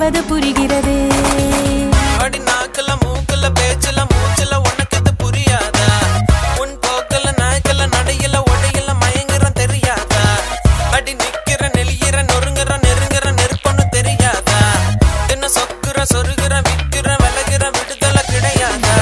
என்பது புரிகிறது அடி நாக்குல மூக்குல பேச்சுல மூச்சுல உனக்கு இது புரியாதா உன் போக்குல நாய்க்கல நடையில ஒடையில மயங்குற தெரியாதா அடி நிக்கிற நெளியிற நொறுங்குற நெருங்குற நெருப்பொன்னு தெரியாதா என்ன சொக்குற சொருகிற விக்கிற விலகிற விடுதலை கிடையாதா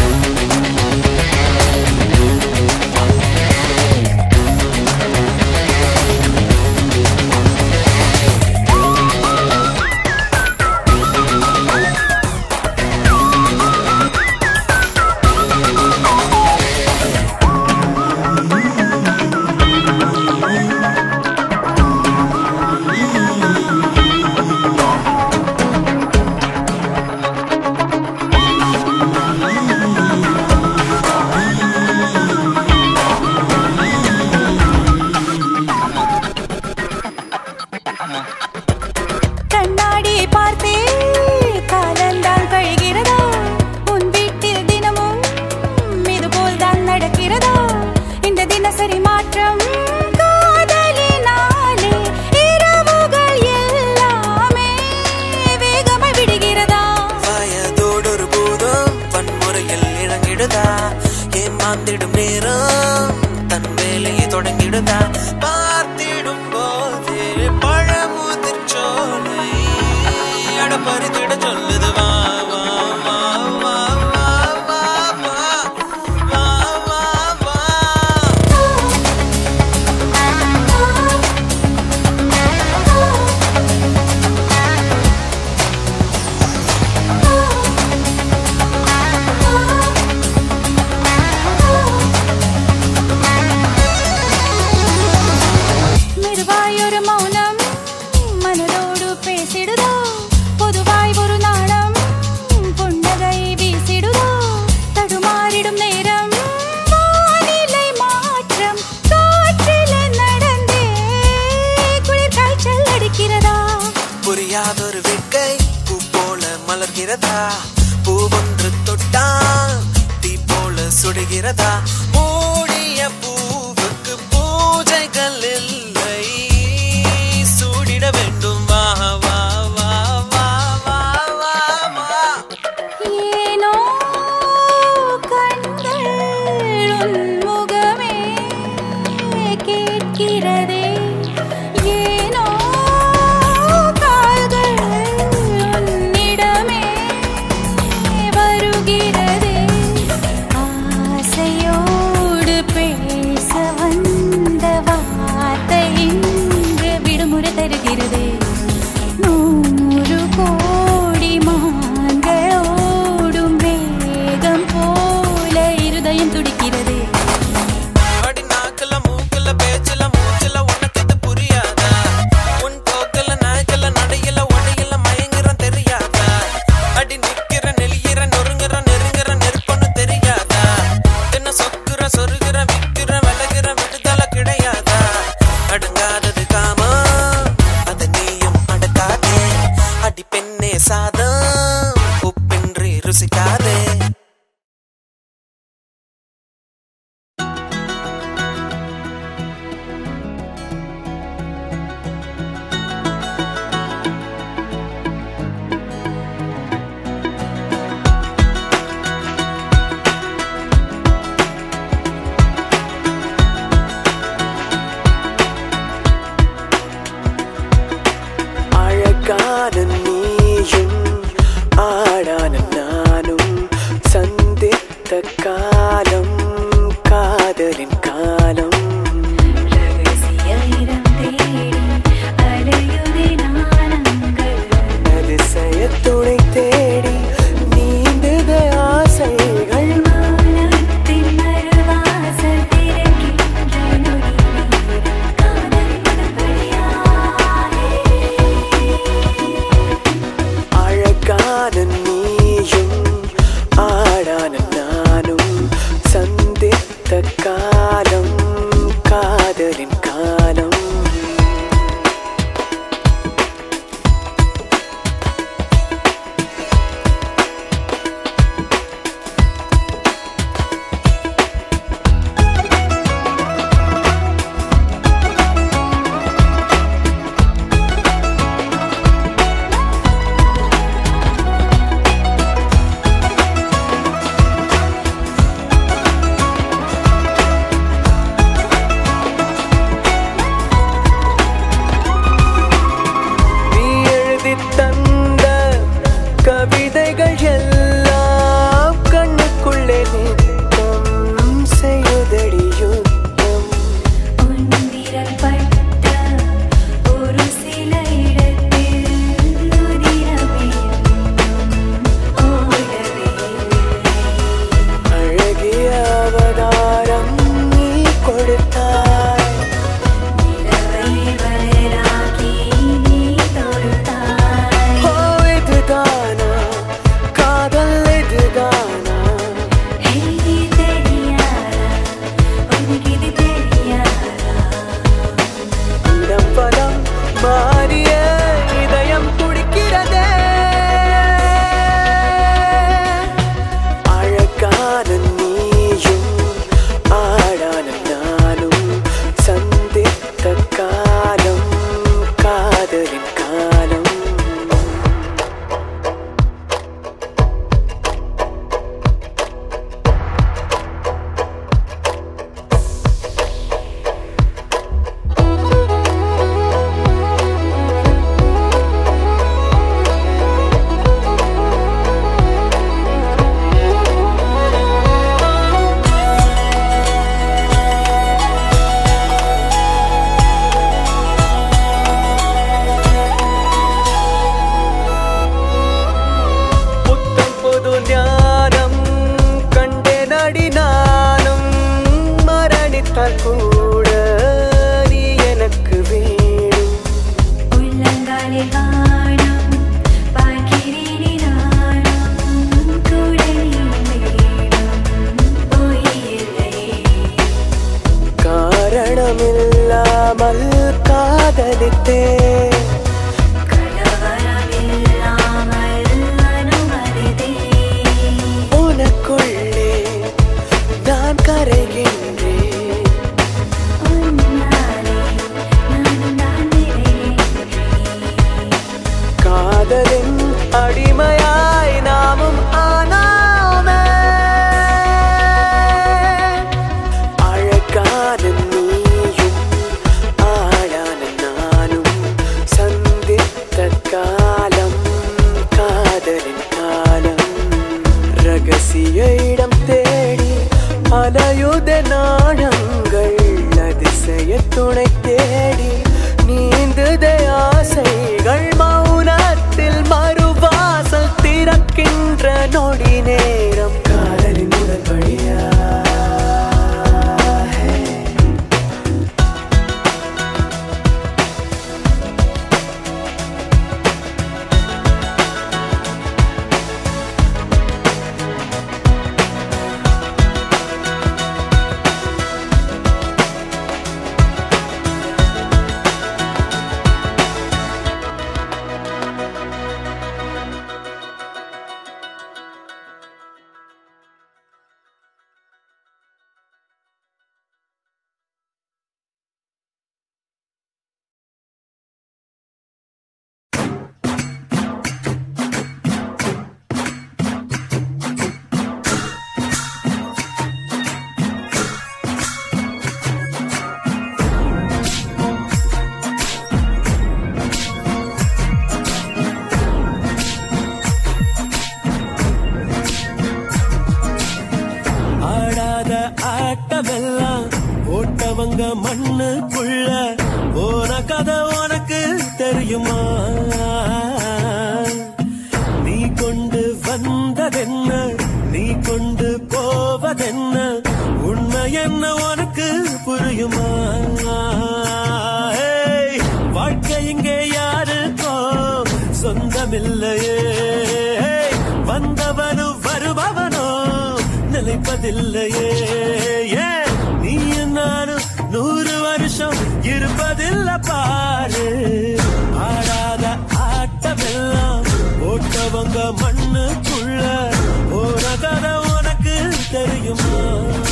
கண்ணாடியை பார்த்தே காலந்தான் கழிகிறதா உன் வீட்டில் தினமும் இதுபோல் தான் நடக்கிறதா இந்த தினசரி மாற்றம் காதலினாலே இரவுகள் எல்லாமே வேகமாய் விடுகிறதா வயதோடு ஒரு பூதம் வன்முறையில் இறங்கிடுதா ஏமாந்திடும் நேரம் தன் வேலையை தொடங்கிடுதா பார்த்திடும் போதே பழமுதிர் சோலை அடப்பறித்திட சொல்லுது வா வா வா வா வா வா வா வா வா வா மெதுவாய் ஒரு மௌனம் மனதோடு பேசிடுதோ பொதுவாய் ஒரு நாணம் புன்னகை வீசிடுதோ தடுமாறிடும் நேரம் வானிலை மாற்றம் காற்றில நடந்தே குளிர் காய்ச்சல் அடிக்கிறதா புரியாதொரு வேட்கை பூ போல மலர்கிறதா பூவொன்று தொட்டால் தீ போல சுடுகிறதா மூடிய பூவுக்கு பூஜைகள் இல்லை சூடிட வேண்டும் வா வா வா வா வா வா வா ஏனோ கண்கள் உன் முகமே கேட்கிறதே ஏனோ கால்கள் உன்னிடமே வருகிறதே ஆசையோ தெரியாமல் காதலித்தேன் உனக்குள்ளே நான் கரைகின்றேன் காதலின் அடிமையாய் நாமும் ஆனாமே அழகான நீயும் ஆளான நானும் சந்தித்த காலம் காதலின் காலம் ரகசிய இடம் தேடி அலையுத நாணங்கள் அதிசய துணை தேடி நீந்துதே ஆசைகள் மௌனத்தில் மறுவாசல் திறக்கின்ற நொடி நேரம் காதலின் முதல் வழியா ஆடாத ஆட்டமெல்லாம் ஓட்டவங்க மண்ணுக்குள்ள போன கதை உனக்கு தெரியுமா நீ கொண்டு வந்ததென்ன நீ கொண்டு போவதென்ன உண்மை என்ன உனக்கு புரியுமா ஏய், வாழ்க்கை இங்கே யாருக்கோ சொந்தமில்லையே ஏய், வந்தவனும் வருபவனோ நிலைப்பதில்லையே ஏன் நீ நானும் நூறு வருஷம் இருப்பதில்ல பாரு ஆடாத ஆட்டமெல்லாம் ஓட்டவங்க மண்ணுக்குள்ள போன கதை உனக்கு தெரியுமா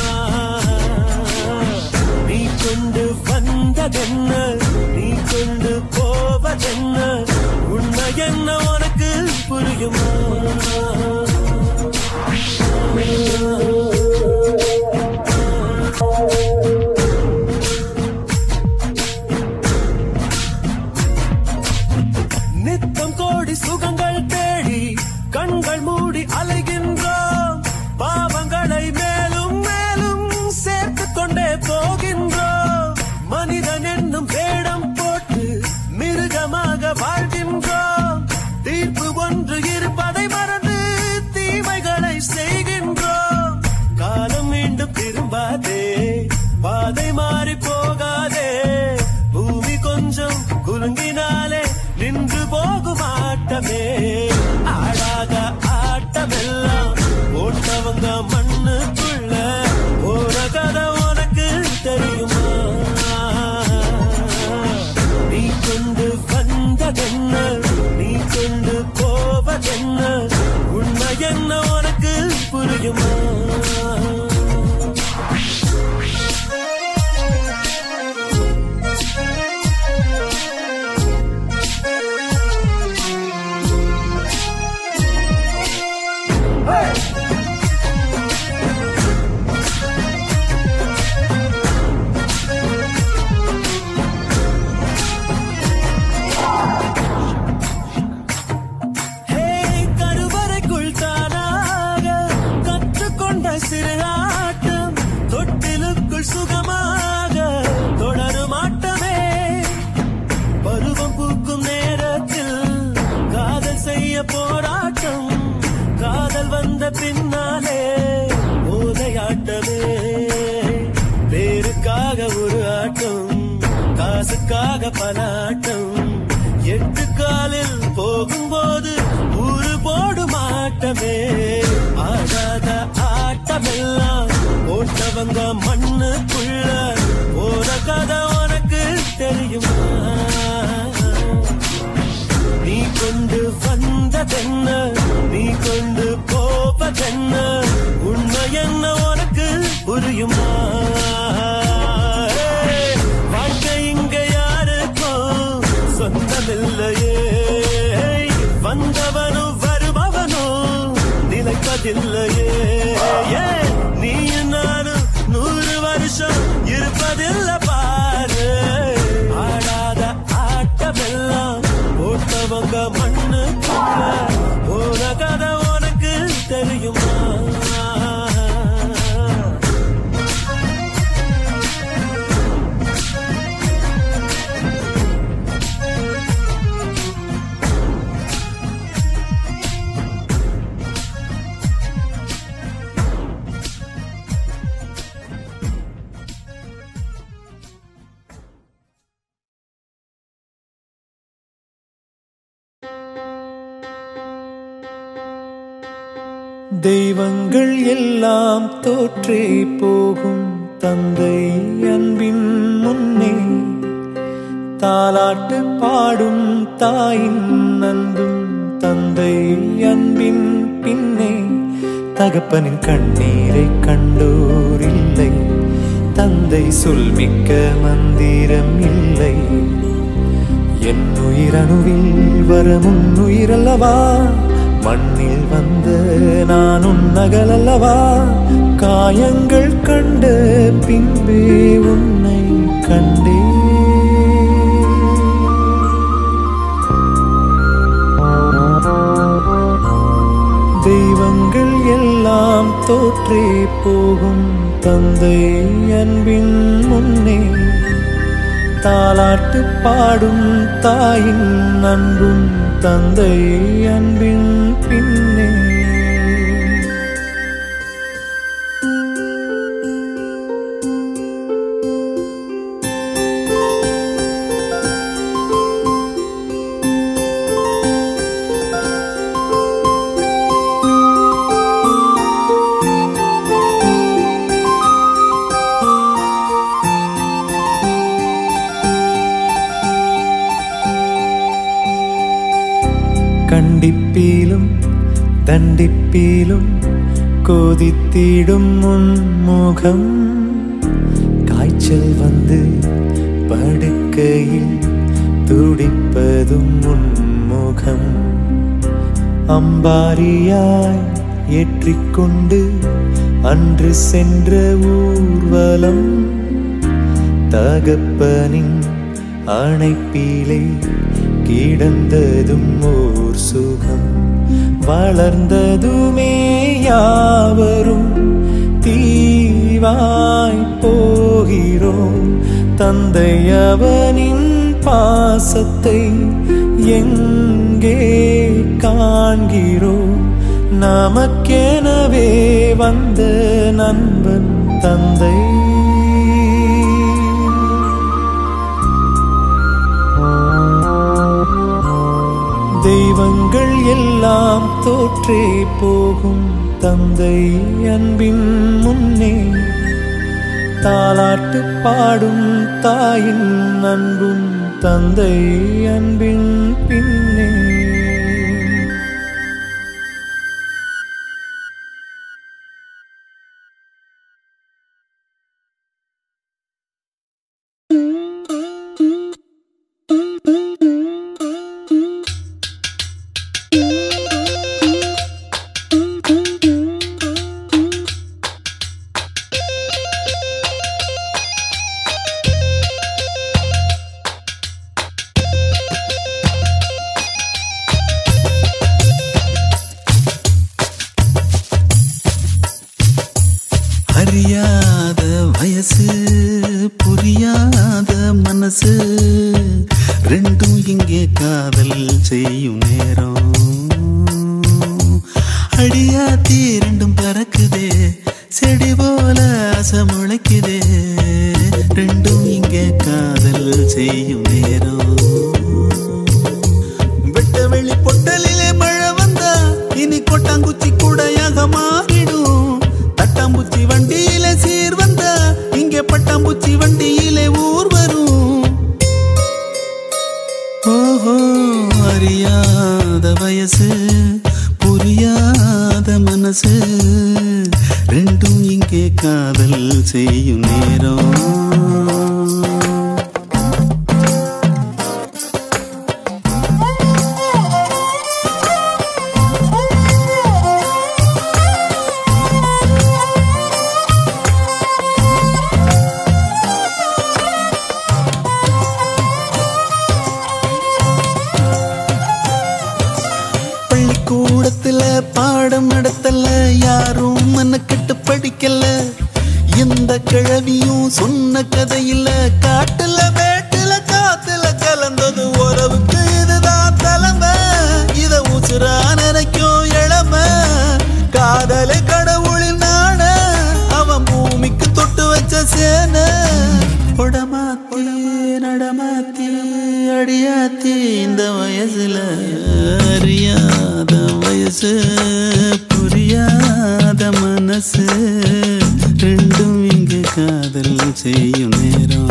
நீ கொண்டு வந்ததென்ன நீ கொண்டு போவதென்ன உண்மை என்ன உனக்கு புரியுமா நித்தம் கோடி சுகங்கள் தேடி கண்கள் மூடி அலைகின்றோம் பாவங்களை மேலும் மேலும் சேர்த்துக் கொண்டே போகின்றோம் மனிதன் என்னும் வேடம் போட்டு மிருகமாக வாழ்கின்றோம் தீர்ப்பு ஒன்று இருப்பதை மறந்து தீமைகளை செய்கின்றோம் காலம் மீண்டும் திரும்பாதே பாதை மாறி போகாதே பூமி கொஞ்சம் குலுங்கினாலே நின்று போகும் ஆட்டமே ஆடாத ஆட்டமெல்லாம் போட்டவங்க மண்ணுக்குள்ள போற கதை உனக்கு தெரியுமா நீ கொண்டு வந்ததென்ன நீ கொண்டு போவதென்ன உண்மை என்ன உனக்கு புரியுமா ஹே, கருவறைக்குள் தானாக கற்றுக்கொண்ட சிறு ஆட்டம் தொட்டிலுக்குள் சுகமாக தொடரும் ஆட்டமே பருவம் பூக்கும் நேரத்தில் காதல் செய்ய போராட்டம் காதல் வந்த பின்னாலே போதையாட்டமே பேருக்காக ஒரு ஆட்டம் காசுக்காக பல ஆட்டம் எட்டு காலில் போகும்போது ஊரு போடும் ஆட்டமே ஆடாத ஆட்டமெல்லாம் போட்டவங்க மண்ணுக்குள்ள போற கதை உனக்கு போவதென்ன நீ கொண்டு போவதென்ன உண்மை என்ன உனக்கு புரியுமா ஏய், வாழ்க்கை இங்க யாருக்கும் சொந்தமில்லையே வந்தவனும் வருபவனும் நிலைப்பதில்லையே ஏய், நீயும் நானும் நூறு வருஷம் இருப்பதில்லை பாரு ஆடாத ஆட்டமெல்லாம் போட்டவங்க மண்ணுக்குள்ள போன கதை உனக்கு தெரியுமா தெய்வங்கள் எல்லாம் தோற்றே போகும் தந்தை அன்பின் முன்னே தாலாட்டு பாடும் தாயின் அன்பும் தந்தை அன்பின் பின்னே தகப்பனின் கண்ணீரை கண்டோர் இல்லை தந்தை சொல்மிக்க மந்திரம் இல்லை என் உயிரணுவில் வர முன்னுயிரல்லவா மண்ணில் வந்த நான் உன்னகலல்லவா காயங்கள் கண்ட பின்பே உன்னை கண்டே தெய்வங்கள் எல்லாம் தோற்றே போகும் தந்தை அன்பின் முன்னே தாலாட்டு பாடும் தாயின் அன்பும் தந்தை அன்பின் பின்னே கண்டிப்பீலும் தண்டிப்பீலும் கோதித்திடும் முன்முகம் காய்ச்சல் வந்து படுக்கையில் துடிப்பதும் முன்முகம் அம்பாரியாய் ஏற்றிக்கொண்டு அன்று சென்ற ஊர்வலம் தகப்பனின் அணைப்பிலே கிடந்ததும் ஓர் சுகம் வளர்ந்ததுமே யாவரும் தீவாய் போகிறோம் தந்தை அவனின் பாசத்தை எங்கே காண்கிறோம் நமக்கெனவே வந்த நண்பன் தந்தை தெய்வங்கள் எல்லாம் தோற்றே போகும் தந்தை அன்பின் முன்னே தாலாட்டு பாடும் தாயின் அன்பும் தந்தை அன்பின் பின்னே அறியாத வயசு புரியாத மனசு ரெண்டும் இங்கே காதல் செய்யும் நேரம் அடியாத்தி ரெண்டும் பறக்குதே செடி போல ஆசை முளைக்குதே ரெண்டும் இங்கே காதல் செய்யும் நேரம் வெட்ட வெளி பொட்டலிலே மழை வந்தா இனி கொட்டாங்குச்சி கூடையாக மாறிடும் தட்டாம்பூச்சி வண்டியில சீர் வந்தா இங்கே பட்டாம்பூச்சி வண்டியிலே ஊர் வரும் ஓஹோ அறியாத வயசு காதல் செய்யும் நேரம் பள்ளிக்கூடத்துல பாடம் நடத்தல யாரும் மனக்கட்டு படிக்கல எந்த கிழவியும் சொன்ன கதையில காட்டுல மேட்டுல காத்துல கலந்தது உறவுக்கு இதுதான் தலைமை இத உசுரா நினைக்கும் இளமை காதலை கடவுளின் நாண அவன் பூமிக்கு தொட்டு வச்ச சேன உடமாத்தி நடமாத்தி அடியாத்தி இந்த வயசுல அறியாத வயசு புரியாத மனசு ரெண்டும் இங்கு காதல் செய்யும் நேரம்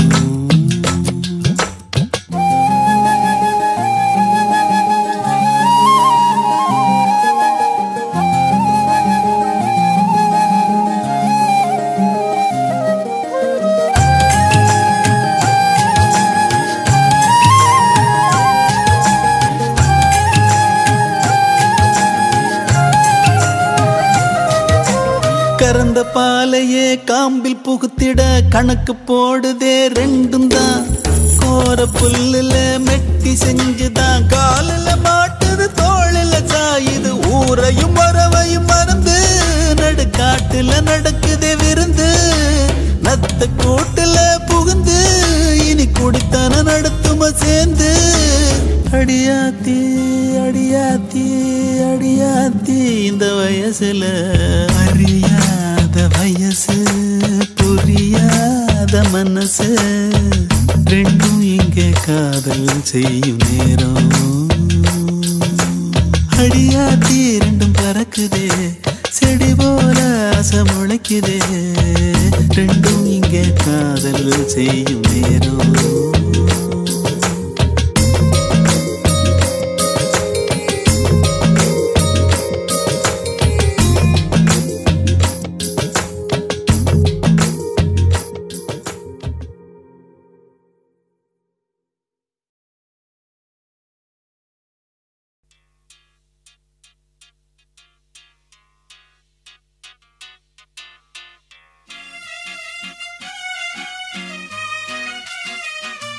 கறந்த பாலையே காம்பில் புகுத்திட கணக்கு போடுதே ரெண்டும் தான் கோர புல்லுல மெட்டி செஞ்சுதான் காலில் மாட்டுது தோளில சாயுது ஊரையும் வரவையும் மறந்து நடுக்காட்டுல நடக்குதே விருந்து நத்த கூட்டுல புகுந்து இனி குடித்தன நடத்தும சேர்ந்து அடியாத்தி அடியாத்தி அடியாத்தி இந்த வயசுல அறியாத வயசு புரியாத மனசு ரெண்டும் இங்க காதல் செய்யும் நேரம் அடியாத்தி ரெண்டும் பறக்குதே செடி போல ஆசை முளைக்குதே ரெண்டும் இங்க காதல் செய்யும் நேரம் ஆ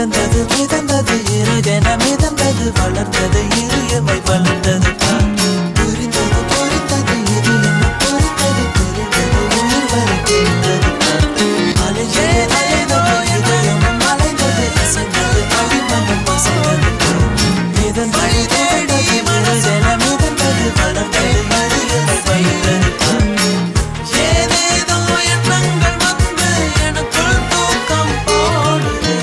மிதந்தது மிதந்தது இருதென மிதந்தது வளர்ந்தது இருமை வளர்ந்தது தான் புரிந்தது புரிந்தது இது என்ன புரிந்தது தெரிந்தது உயிர் வரை தெரிந்தது தான் அலைந்தது அலைந்தது இதயம் அலைந்தது அசைந்தது அடிமனம் அசைந்தது தான் மிதந்தது தேடி இருதென மிதந்தது வளர்ந்தது இருமை வளர்ந்தது தான் ஏதேதோ எண்ணங்கள் வந்து எனக்குள் தூக்கம் போடுதே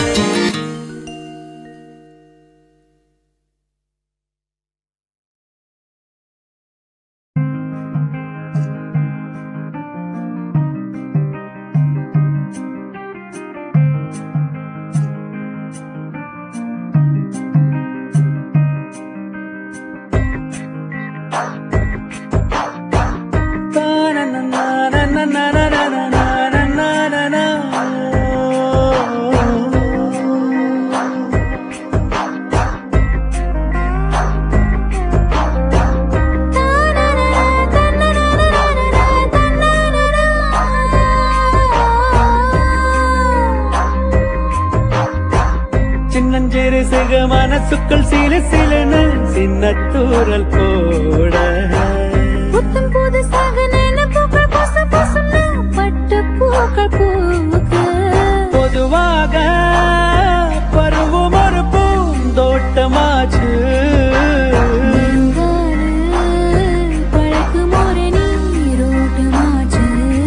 சின்னஞ்சிறு சிக மனசுக்குள் சில சிலனு சின்ன தூரல் போட புத்தம் புதுசாக நினைப்புகள் பொசு பொசுன்னு பட்டு பூக்கள் பூவுக்கு பொதுவாக பருவம் ஒரு பூந்தோட்டமாச்சு பழக்கு முறை நீரோட்டமாச்சு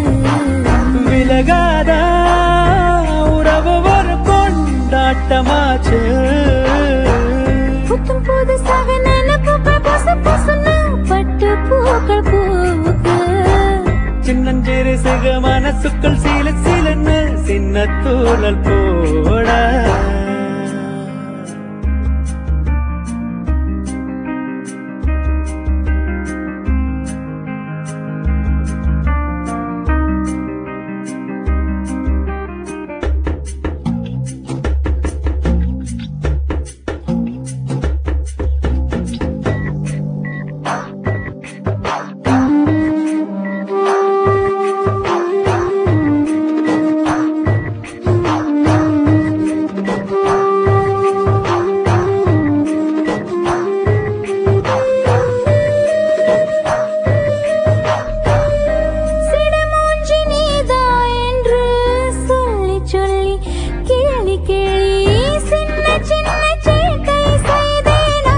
விலகாத உறவு ஒரு கொண்டாட்டமாச்சு புத்தம் புதுசாக நினைப்புகள் பொசு பொசுன்னு பட்டு பூக்கள் பூவுக்கு சின்னஞ்சிறு சிக மனசுக்குள் சில சிலன்னு சின்ன தூரல் போட சிடுமூஞ்சி நீதா என்று சொல்லி சொல்லி கேலி கேலி சின்ன சின்ன சேட்டை செய்தேனா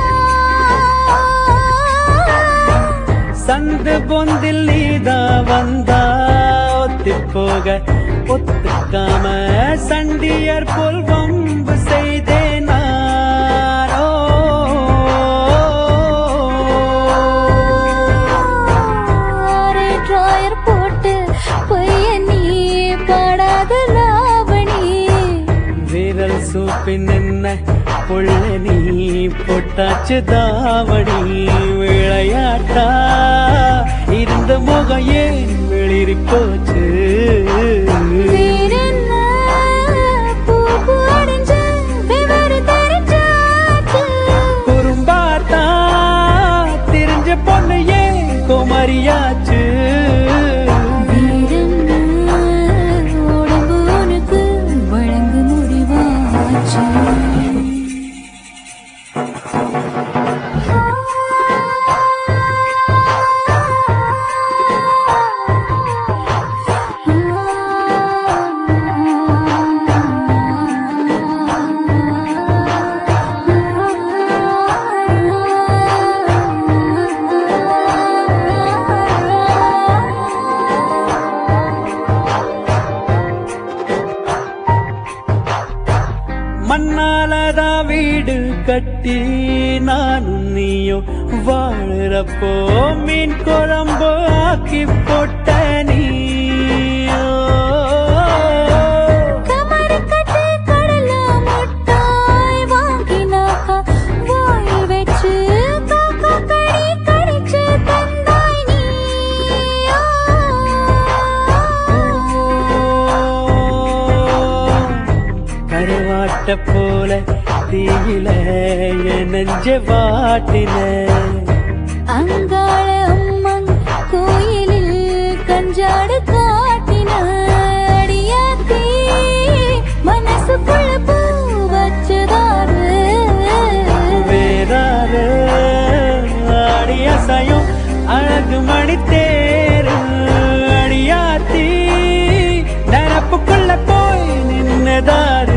சந்து பொந்தில் நீதா வந்தா ஒத்தி போக ஒத்துக்காம சண்டியர் போல் வம்பு செய்தேன் நானோ ஆரே டிராயர் போட்டு பொய்ய நீ பாடாத லாவணி விரல் சூப்பின் என்ன புள்ள நீ பொட்டாச்சு தாவணி விளையாட்டா இருந்த முகம் ஏன் வெளிரி போச்சு வேறென்ன பூ பூ அடைஞ்ச விவரு தெரிஞ்சாச்சு குறும்பாத்தா தெரிஞ்ச பொண்ணு ஏன் குமரியாச்சு வீரம்னா உடம்பு உனக்கு வழங்கு முடிவாச்சு மண்ணாலதா வீடு கட்டி நானும் நீயும் வாழுறப்போ மீன் குழம்பு ஆக்கி போட்ட நீயோ கமரு கட்டி கடல முட்டாய் வாங்கினாக்கா வாய் வச்சு காக்கா கடி கடிச்சு தந்தாய் நீயோ கருவாட்ட போல தீயில என் நெஞ்ச வாட்டின அங்காள அம்மன் கோயிலில் கஞ்சாடு காட்டின அடியாத்தி மனசுக்குள்ள பூ வச்ச வெள்ளி தேரு அடியாத்தி நினப்புக்குள்ள போய் நின்னதாரு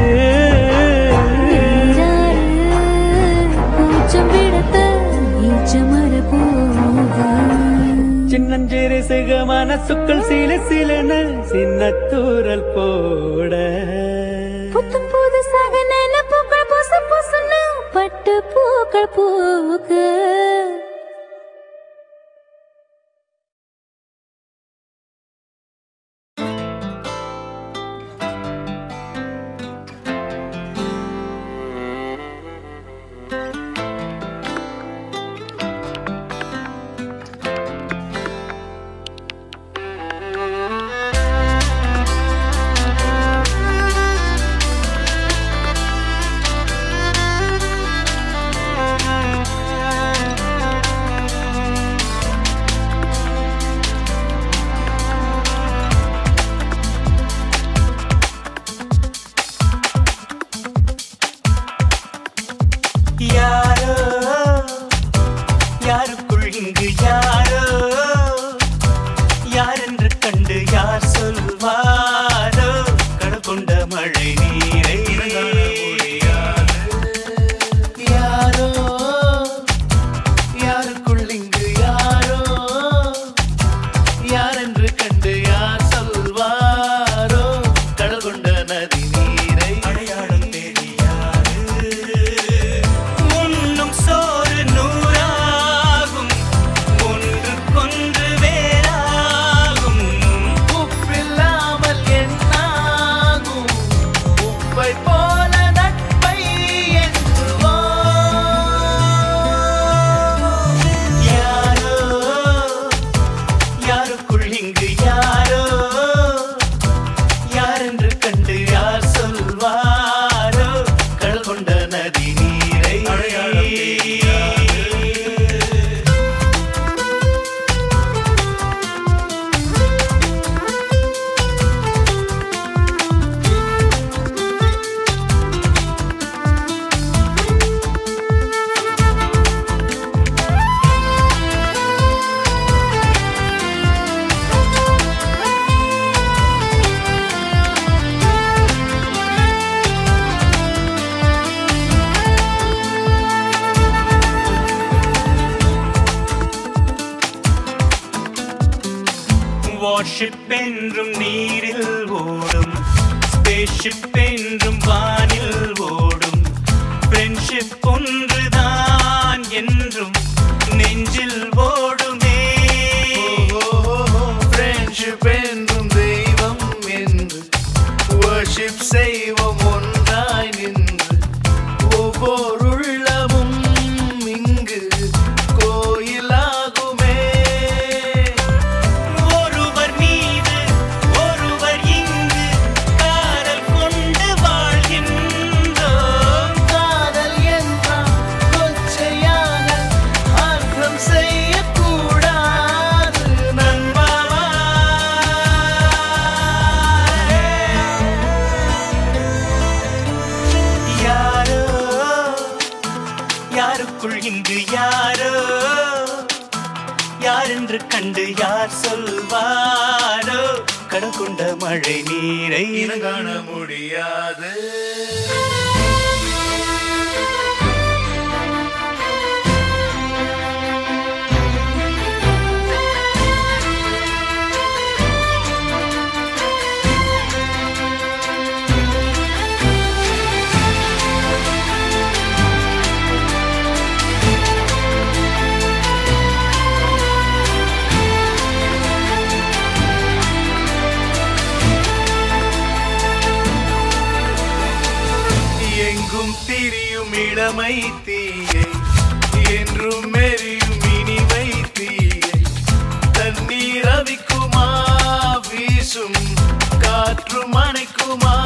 நீராறு கூச்சம் விடத்த ஈச்சமர பூவு சின்னஞ்சிறு சிக மனசுக்குள் சில சிலன சின்ன தூரல் போட புத்தம் புதுசாக நினைப்புகள் புசு புசுன்னு பட்டு பூக்கள் பூக்க யாரோ யாருக்குள் இங்கு யாரோ யாரென்று கண்டு யார் சொல்வாரோ கடல் கொண்ட மழை நீரை யாரோ யாருக்குள் இங்கு யாரோ யாரென்று கண்டு யார் சொல்வாரோ கடல் கொண்ட நதி நீரை அடையாளம் தெரியாது உண்ணும் சோறு நூறாகும் ஒன்றுக்கொன்று வேறாகும் உப்பில்லாமல் என்னாகும் உப்பை போல நட்பை என்றுவோம் யாரோ யாருக்குள் இங்கு யாரோ யாரென்று கண்டு யார் சொல்வாரோ கடல் கொண்ட நதி நீரை அடையாளம் வார்ஷிப் என்றும் நீரில் ஓடும் ஸ்பேஸ்ஷிப் என்றும் வானில் ஓடும் ஃப்ரெண்ட்ஷிப் ஒன்றுதான் என்றும் நெஞ்சில் ஓடுமே ஃப்ரெண்ட்ஷிப் என்றும் தெய்வம் என்று வர்ஷிப் செய்வோம் ஒன்றாய் நின்று ஒவ்வொரு உள்ளமும் இங்கு கோயிலாகுமே ஒருவர் மீது ஒருவர் இங்கு காதல் கொண்டு வாழ்கின்றோம் காதல் என்றால் கொச்சையான அர்த்தம் செய்யக்கூடாது நண்பாவா யாரோ யாருக்குள் இங்கு யாரோ யாரென்று கண்டு யார் சொல்வாரோ கடல் கொண்ட மழை நீரை காண முடியாது எங்கும் திரியும் இளமை தீயை என்றும் மெரியும் இனிமை தீயை தண்ணீர் அவிக்குமா வீசும் காற்று மணைக்குமா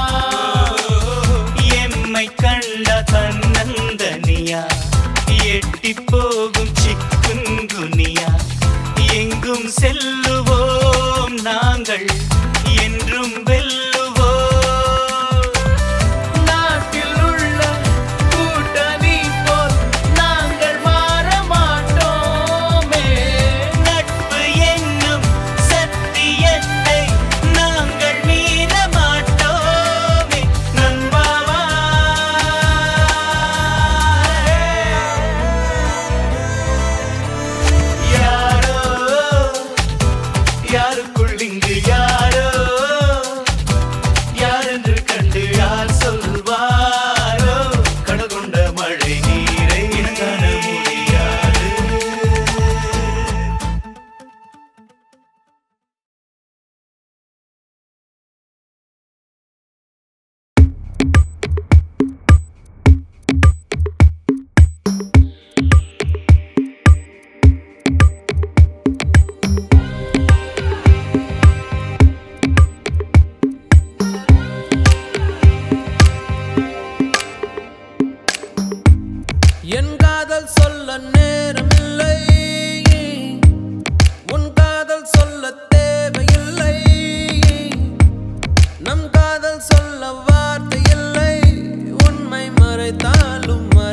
எம்மை கண்ட தன்னந்தனியா எட்டி போகும் சிக்குங்குனியா எங்கும் செல்லுவோம் நாங்கள் என்றும் வெல்லுவோம் நாட்டில் உள்ள கூட்டணி போல் நாங்கள் மாற மாட்டோமே நட்பு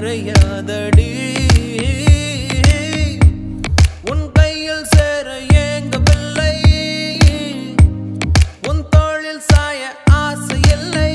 மறையாதடி உன் கையில் சேர ஏங்கவில்லை உன் தோளில் சாய ஆசை இல்லை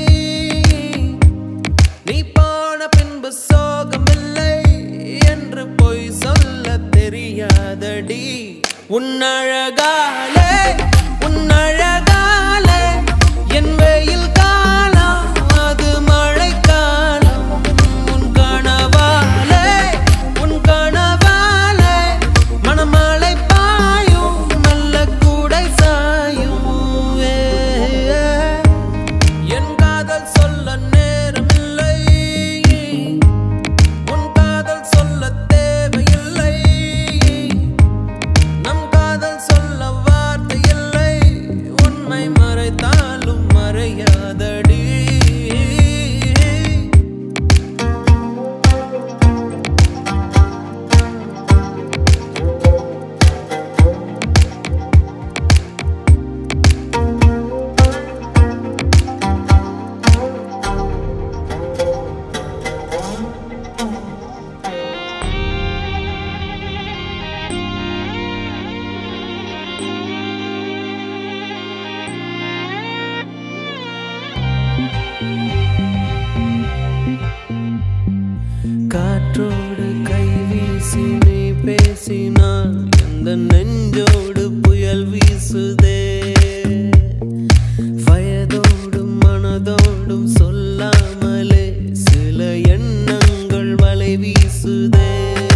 நீ போன பின்பு சோகமில்லை என்று பொய் சொல்ல தெரியாதடி உன் அழகாலே உன் அழகாலே என் வெயில் காலம் அது மழை காலம் உன் கனவாலே உன் கனவாலே மணமழை பாயும் நல்ல கூடை சாயும் ஏ, ஏ. என் காதல் சொல்ல நேரமில்லை உன் காதல் சொல்ல தேவையில்லை நம் காதல் சொல்ல வார்த்தை இல்லை உண்மை மறைத்தாலும் மறையாதடி காற்றோடு கை வீசி நீ பேசினால் எந்த நெஞ்சோடு புயல் வீசுதே வயதோடும் மனதோடும் சொல்லாமலே சில எண்ணங்கள் வலை வீசுதே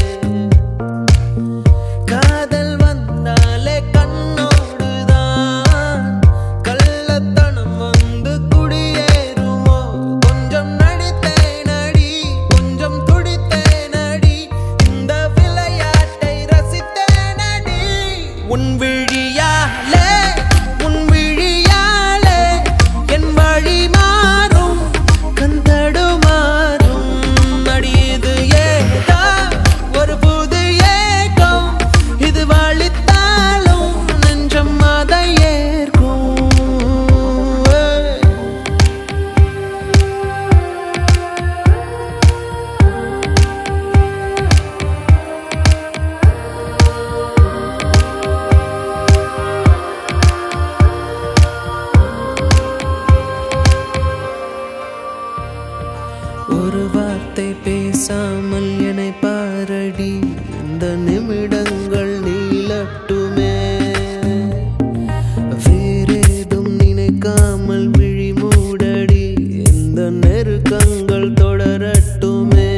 காதல் வந்தாலே கண்ணோடுதான் கள்ளத்தனம் வந்து குடியேறுமோ கொஞ்சம் நடித்தேன் அடி கொஞ்சம் துடித்தேன் அடி இந்த விளையாட்டை ரசித்தேன் அடி உன் விழியாலே உன் விழியாலே என் வழி மாறும் கந்தடு மாறும் அடியது ஏதா ஒரு புது ஏக்கம் இது வழித்தாலும் நெஞ்சம் அதை ஏற்கும் ஏய். ஒரு வார்த்தை பேசாமல் என்னை பாரடி இந்த நிமிடங்கள் நீளட்டுமே வேறேதும் நினைக்காமல் விழி மூடடி இந்த நெருக்கங்கள் தொடரட்டுமே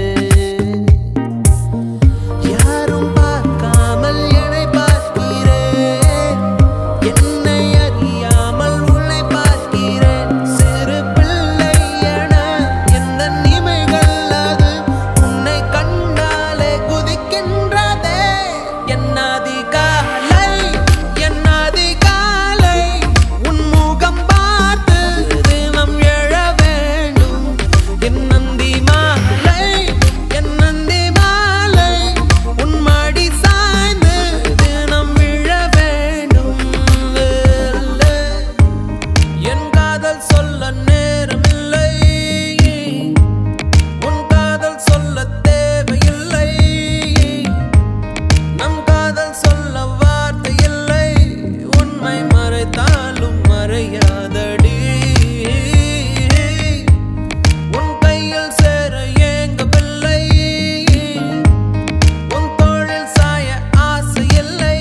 யாரும் பார்க்காமல் என்னை பார்க்கிறேன் என்னை அறியாமல் உன்னை பார்க்கிறேன் சிறு பிள்ளை என எந்த நிமைகள் அது உன்னை கண்டாலே குதிக்கின்றதே என்னாதி காலை என்னாதி காலை உன் முகம் பார்த்து தினம் எழ வேண்டும் என் நந்தி மாலை என் நந்தி மாலை உன் மடி சாய்ந்து தினம் விழ வேண்டும் என் காதல் சொல்ல நேரமில்லை உன் காதல் சொல்ல தேவையில்லை நம் காதல் சொல்ல வார்த்தை இல்லை உண்மை மறைத்தாலும் மறையாதடி உன் கையில் சேர ஏங்கவில்லை உன் தோளில் சாய ஆசை இல்லை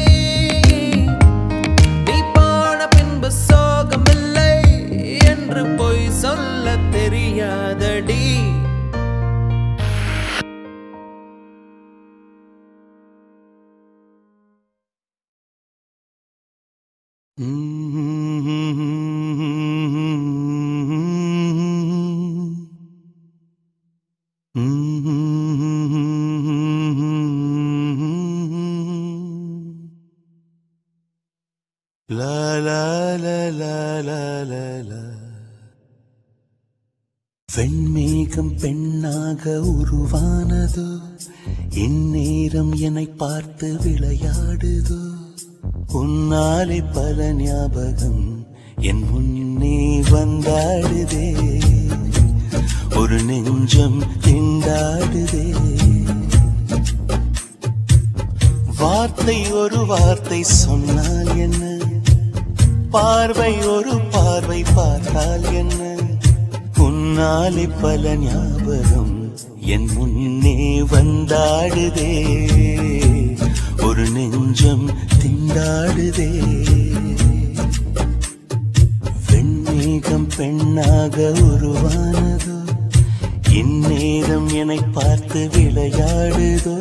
நீ போன பின்பு சோகமில்லை என்று பொய் சொல்ல தெரியாதடி லா லா லா லா லா லா லா வெண்மேகம் பெண்ணாக உருவானதோ இந்நேரம் என்னை பார்த்து விளையாடுதோ உன்னாலே பல ஞாபகம் என் முன்னே வந்தாடுதே ஒரு ஒரு நெஞ்சம் திண்டாடுதே வார்த்தை ஒரு வார்த்தை சொன்னால் என்ன பார்வை ஒரு பார்வை பார்த்தால் என்ன உன்னாலே பல ஞாபகம் என் முன்னே வந்தாடுதே ஒரு நெஞ்சம் திண்டாடுதே வெண்மேகம் பெண்ணாக உருவானதோ இந்நேரம் என்னை பார்த்து விளையாடுதோ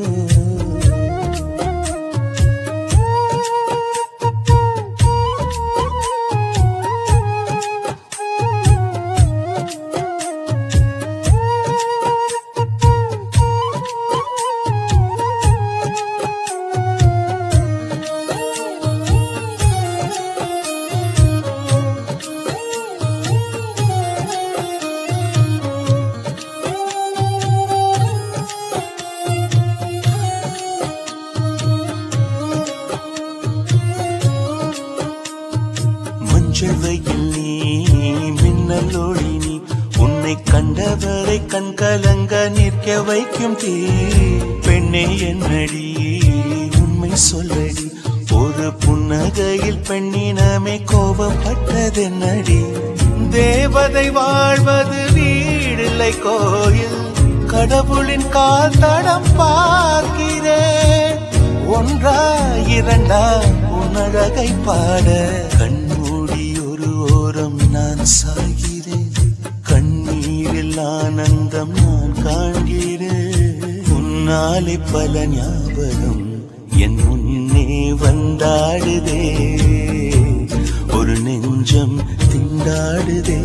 மஞ்சள் வெயில் நீ மின்னல் ஒளி நீ உன்னை கண்டவரை கண் கலங்க நிற்க வைக்கும் தீ பெண்ணே என்னடி உண்மை சொல்லடி ஒரு புன்னகையில் பெண்ணினமே கோபப்பட்டதென்னடி தேவதை வாழ்வது வீடில்லை கோயில் கடவுளின் கால் தடம் பார்க்கிறேன் ஒன்றா இரண்டா உன்னழகை பாட கண்மூடி ஒரு ஓரம் நான் சாகிறேன் கண்ணீரில் ஆனந்தம் நான் காண்கிறேன் உன்னாலே பல ஞாபகம் என் முன்னே வந்தாடுதே ஒரு நெஞ்சம் திண்டாடுதே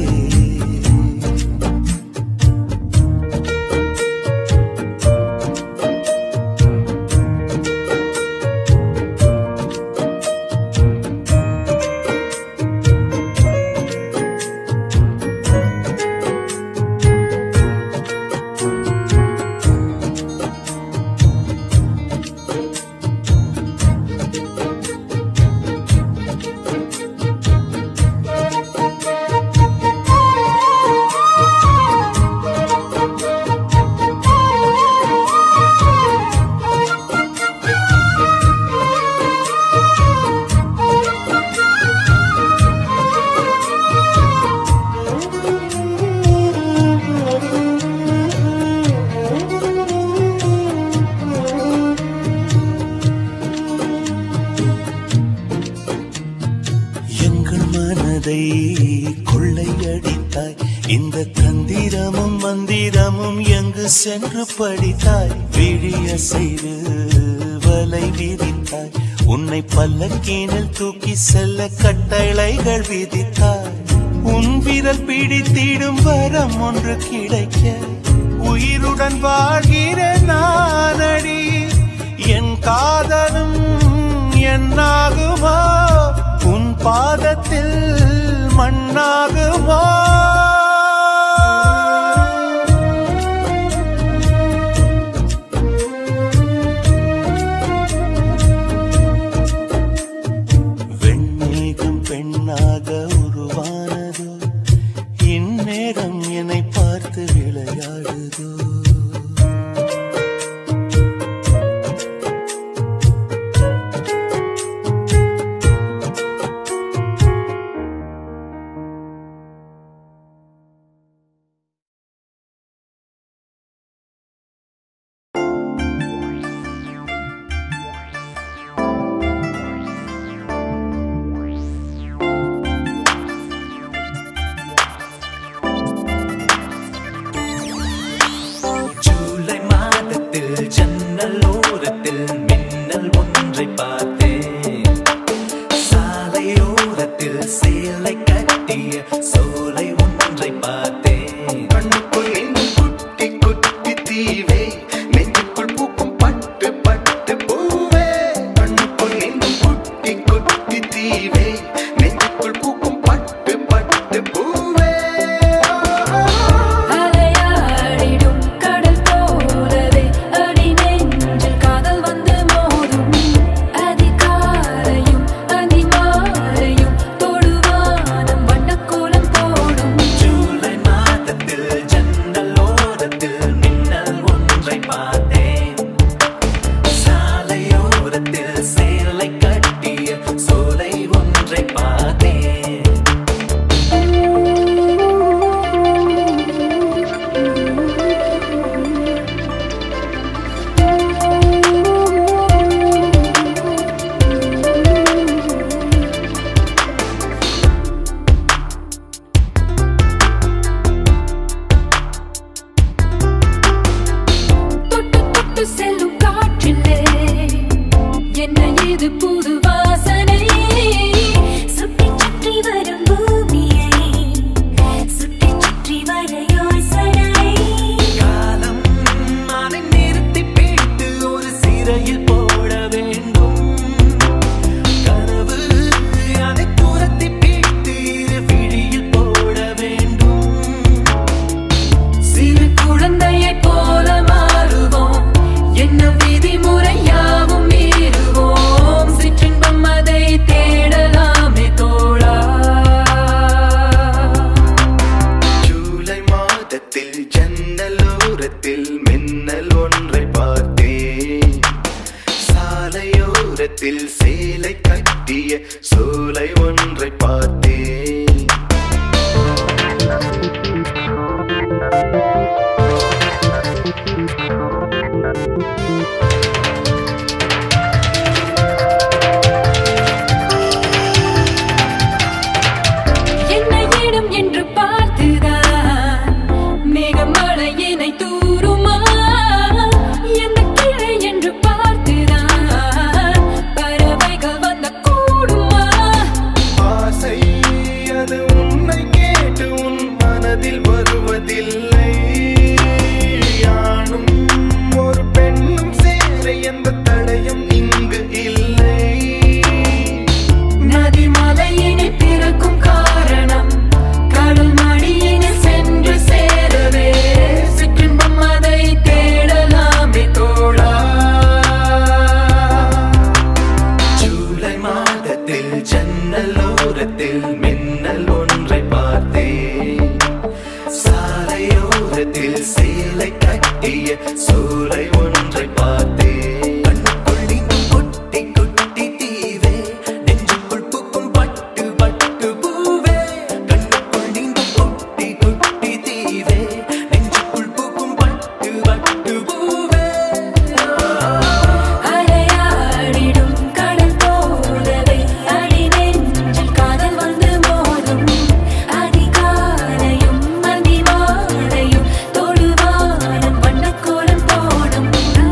எங்கள் மனதை கொள்ளையடித்தாய் இந்த தந்திரமும் மந்திரமும் எங்கு சென்று படித்தாய் விழிய செய்து வலை விதித்தாய் உன்னை பல்லக்கீனில் தூக்கி செல்ல கட்டளைகள் விதித்தாய் உன் விரல் பிடித்திடும் வரம் ஒன்று கிடைக்க உயிருடன் வாழ்கிற நானடி என் காதலும் என்னாகுமோ உன் பாதத்தில் மண்ணாகுமோ வெண்மேகம் பெண்ணாக உருவானதோ இந்நேரம் என்னை பார்த்து விளையாடுதோ ஜூலை மாதத்தில் ஜன்னல் ஓரத்தில் மின்னல் ஒன்றை பார்த்தேன் சாலையோரத்தில் சேலை கட்டிய சோலை ஒன்றை பார்த்தேன் கண்ணுக்குள் இன்னும் குட்டி குட்டி தீவே நெஞ்சுக்குள் பூக்கும் பட்டு பட்டு பூவே கண்ணுக்குள் இன்னும் குட்டி குட்டி தீவே நெஞ்சுக்குள் பூக்கும் பட்டு பட்டு பூவே அலையாடிடும் கடல் போலவே அடி நெஞ்சில் காதல் வந்து மோதும் ஜன்னலோரத்தில் மின்னல் ஒன்றை பார்த்தேன் சாலையோரத்தில் சேலை கட்டிய சோலை ஒன்றை பார்த்தேன் என்ன இடம் என்று பார்த்துதான் மேகமலையினை தூருமா என்ன கிளை என்று பார்த்துதான் பறவைகள் வந்த கூடுமா ஆசை அது உன்னை கேட்டு உன் மனதில் வருவதில்லை யானும் ஒரு பெண்ணும் சேர எந்த தடையும் இங்கு இல்லை நதி மலையினை பிறக்கும் காரணம் கடல் மடியினில் சென்று சேரவே சிற்றின்பம் அதை தேடலாமே தோழா ஜூலை மாதத்தில் ஜன்னலோரத்தில் மின்னல் ஒன்றை பார்த்தேன் சாலையோரத்தில் சேலை கட்டிய சூளை ஒன்றை பார்த்தேன் கண்ணுக்குள் நீங்கும் குட்டி குட்டி தீவே நெஞ்சுக்குள் பூக்கும் பட்டு பட்டு பூவே கண்ணுக்குள் நீங்கும் குட்டி குட்டி தீவே நெஞ்சுக்குள் பூக்கும் பட்டு பட்டு பூவே அலையாடிடும் கடல் போலவே அடி நெஞ்சில் காதல் வந்து மோதும் அதிகாலையும் மதிமாலையும் தொடுவானம் வண்ணக்கோலம் போடும்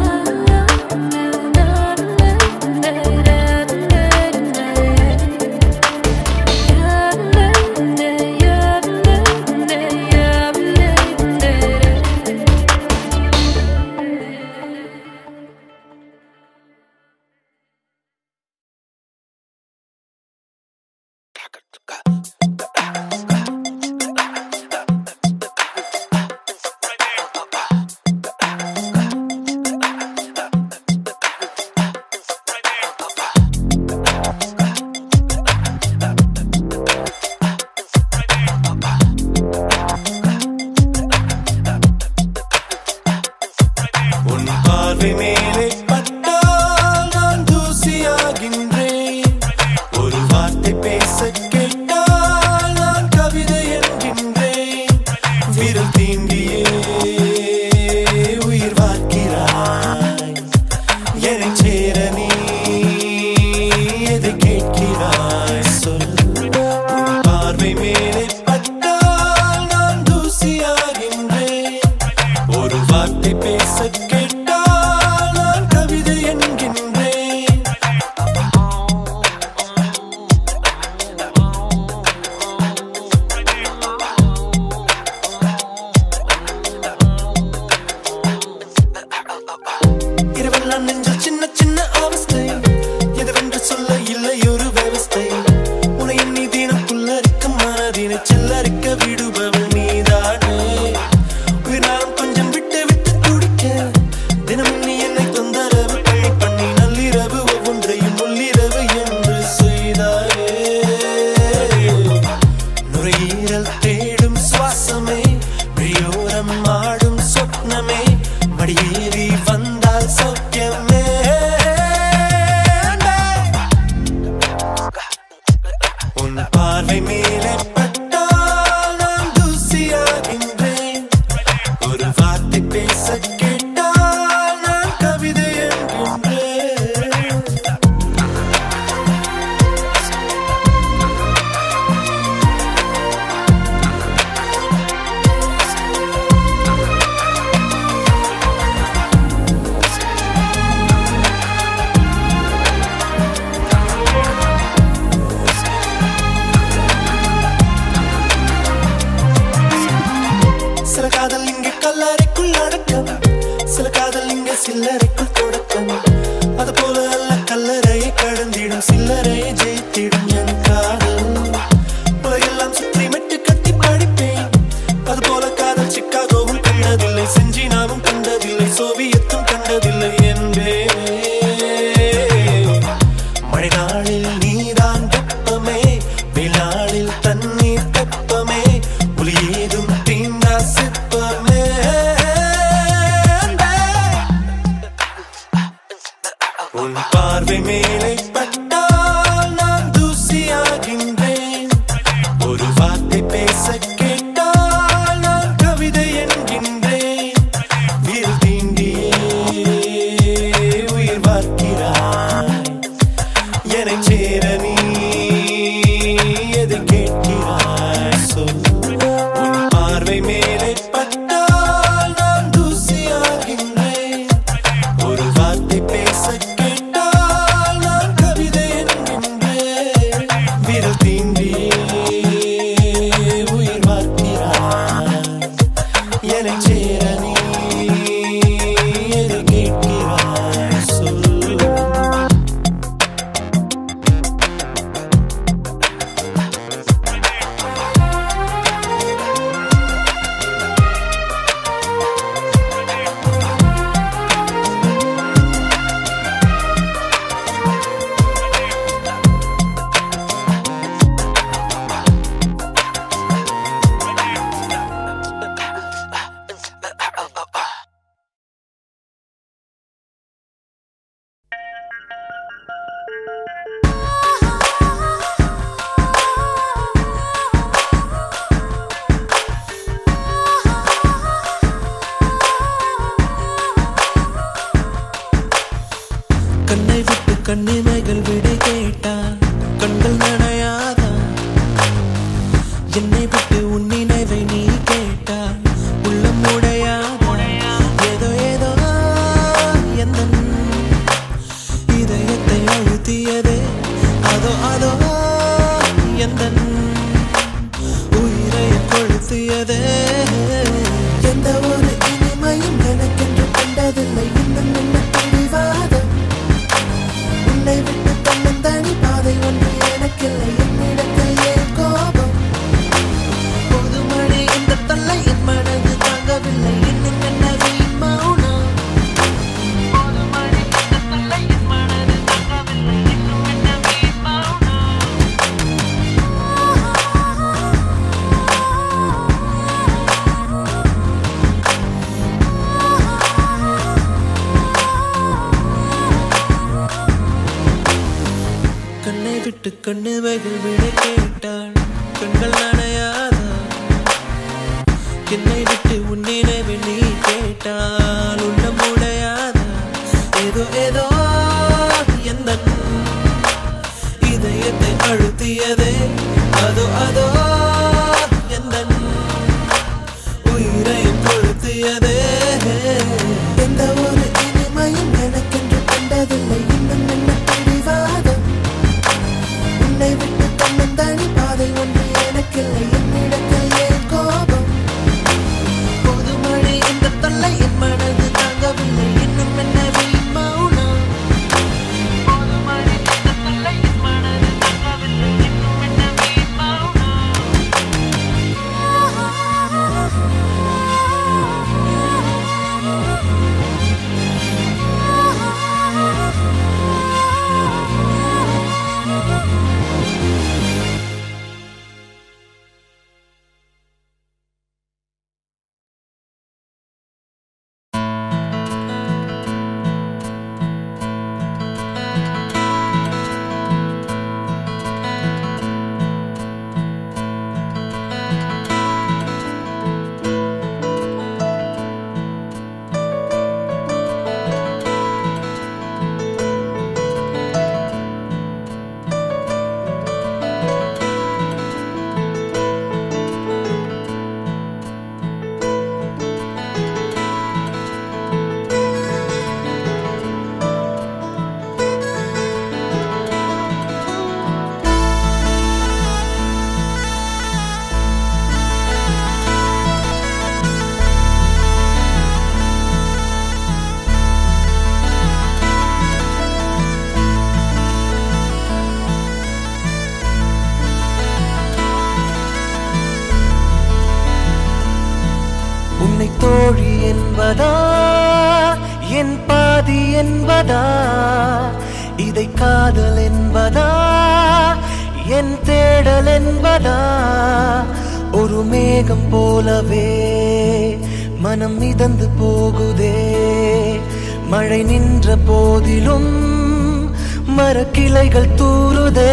உன் பார்வை மேலே பட்டால் நான் தூசியாகின்றேன் ஒரு வார்த்தை பேச கேட்டால் நான் கவிதை என்கின்றேன் விரல் தீண்டியே உயிர் வார்க்கிறாய் என்னை சேர நீ எதை கேட்கிறாய் சொல் உன் பார்வை மேலே பட்டால் நான் தூசியாகின்றேன் ஒரு வார்த்தை பேச கேட்டால் நான் கவிதை என்கின்றேன் இரவெல்லாம் நெஞ்சில் சின்ன சின்ன அவஸ்தை எதுவென்று சொல்ல இல்லை ஒரு விவஸ்தை உன்னை எண்ணி தினம் புல்லரிக்கும் மனதினை செல்லரிக்க விடுபவள் நீதானே உயிர்நாளம் கொஞ்சம் விட்டு விட்டு துடிக்க தினமும் நீ என்னை தொந்தரவு பழி பண்ணி நள்ளிரவு ஒவ்வொன்றையும் உள்ளிரவு என்று செய்தாயே நுரையீரல் தேடும் சுவாசமே விழியோரம் ஆடும் சொப்னமே மடியேறி வந்தால் சௌக்கியமே உன் பார்வை மேலே பட்டால் நான் தூசியாகின்றேன் ஒரு வார்த்தை பேச கேட்டால் நான் கவிதை என்கின்றேன் சில காதல் இங்கே கல்லறைக்குள் அடக்கம் சில காதல் இங்கே சில்லறைக்குள் தொடக்கம் அது போல அல்ல கல்லறையை கடந்திடும் சில்லறையை ஜெயித்திடும் என் காதல் உலகெல்லாம் சுற்றி மெட்டு கட்டி படிப்பேன் அது போல காதல் சிக்காகோவும் கண்டதில்லை செஞ்சினாவும் கண்டதில்லை சோவியத்தும் கண்டதில்லை என்பே மழை நாளில் நீதான் வெப்பமே வெயிலாளில் தண்ணீர் தெப்பமே ஒளி ஏதும் தீண்டா சிற்பமே மேலே பட்டால் நான் தூசியாகின்றேன் ஒரு வார்த்தை பேச கேட்டால் நான் கவிதை என்கின்றேன் வீல் தீண்டியே உயிர் பார்க்கிறாய் என்னை சேர நீ எதை கேட்கிறாய் சொல் உன் பார்வை மேலே பட்டால் நான் தூசியாகின்றேன் ஒரு வார்த்தை பேச கேட்டால் நான் கவிதை என்கின்றேன் விரல் தீண்டியே உயிர் பார்க்கிறாய் என்னை சேர நீ எதை கேட்கிறாய் சொல் கண்ணை விட்டு கண்ணிமைகள் விடை கேட்டால் கண்கள் நனையாதா என்னை விட்டு உன் நினைவை நீ கேட்டால் உள்ளம் உடையாதா ஏதோ ஏதோ எந்த இதயத்தை அழுத்தியதே அதோ அதோ எந்த உயிரை கொளுத்தியதே எந்த ஒரு இனிமையும் எனக்கென்று கண்டதில்லை இன்னும் என்ன பிடிவாதம் உன்னை விட்டு தன்னந்தனி பாதை ஒன்று எனக்கில்லை என்னிடத்தில் ஏன் கோபம் பொதுமழை இந்த தொல்லை என் மனது தாங்கவில்லை இன்னும் என்ன வீண் மௌனம் பொதுமழை இந்த தொல்லை என் மனது தாங்கவில்லை இன்னும் என்ன வீண் மௌனம் கண்ணை விட்டு கண்ணுவைகள் விட கேட்டாள் கண்கள் நனையாதா என்னை விட்டு உன் நினைவு நீ கேட்டால் உள்ள முடையாதா ஏதோ ஏதோ எந்த இதயத்தை அழுத்தியதே அதோ அதோ எந்த உயிரை கொளுத்தியதே எந்த ஒரு இனிமையும் எனக்கென்று கண்டதில்லை இன்னும் என்ன பிடிவாதம் உன்னை விட்டு தன்னந்தனி பாதை ஒன்று எனக்கில்லை என்னிடத்தில் ஏன் கோபம் பொதுமழை இந்த தொல்லை என் மனது தாங்கவில்லை இன்னும் என்ன வீண் மௌனம் பொதுமழை இந்த தொல்லை என் மனது தாங்கவில்லை இன்னும் என்ன வீண் மௌனம் உன்னை தோழி என்பதா என் பாதி என்பதா இதை காதல் என்பதா என் தேடல் என்பதா ஒரு மேகம் போலவே மனம் மிதந்து போகுதே மழை நின்ற போதிலும் மரக்கிளைகள் தூறுதே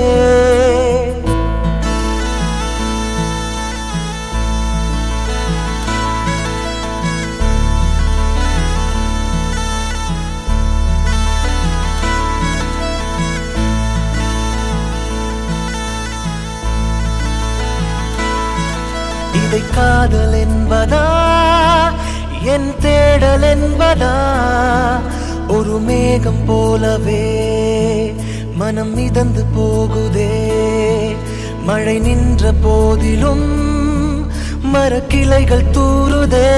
இதை காதல் என்பதா என் தேடல் என்பதா ஒரு மேகம் போலவே மனம் மிதந்து போகுதே மழை நின்ற போதிலும் மரக்கிளைகள் தூறுதே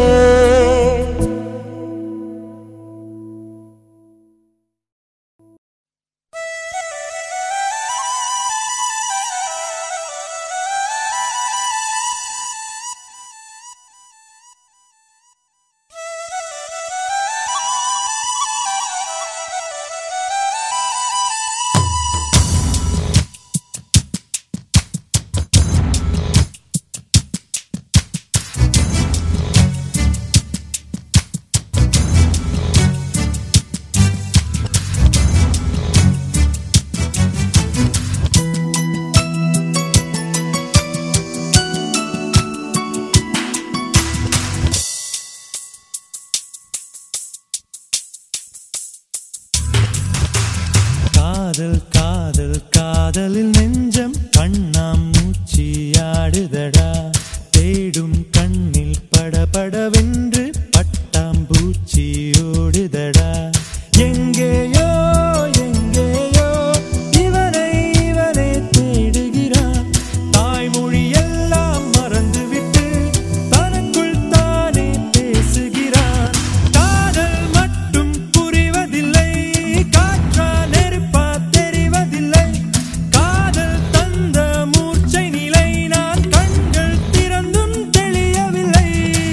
காதல் காதல் காதலில் நெஞ்சம் கண்ணாம் மூச்சியாடுதடா தேடும் கண்ணில் படபடவென்று பட்டாம்பூச்சி ஓடுதடா எங்கேயோ எங்கேயோ இவனை இவனை தேடுகிறான் தாய்மொழி எல்லாம் மறந்துவிட்டு தனக்குள் தானே பேசுகிறான் காதல் மட்டும் புரிவதில்லை காற்றா நெருப்பா தெரிவதில்லை காதல் தந்த மூர்ச்சை நிலை நான் கண்கள் திறந்தும் தெளியவில்லை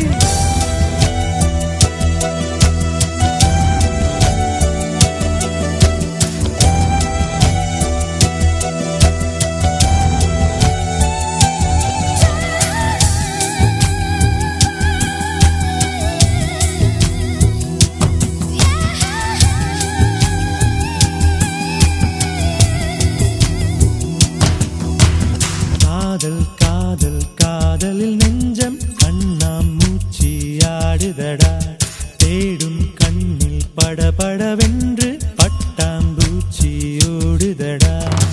காதல் காதல் காதலில் நெஞ்சம் கண்ணாம் மூச்சியாடுதடா தேடும் கண்ணில் படபடவென்று பட்டாம்பூச்சி ஓடுதடா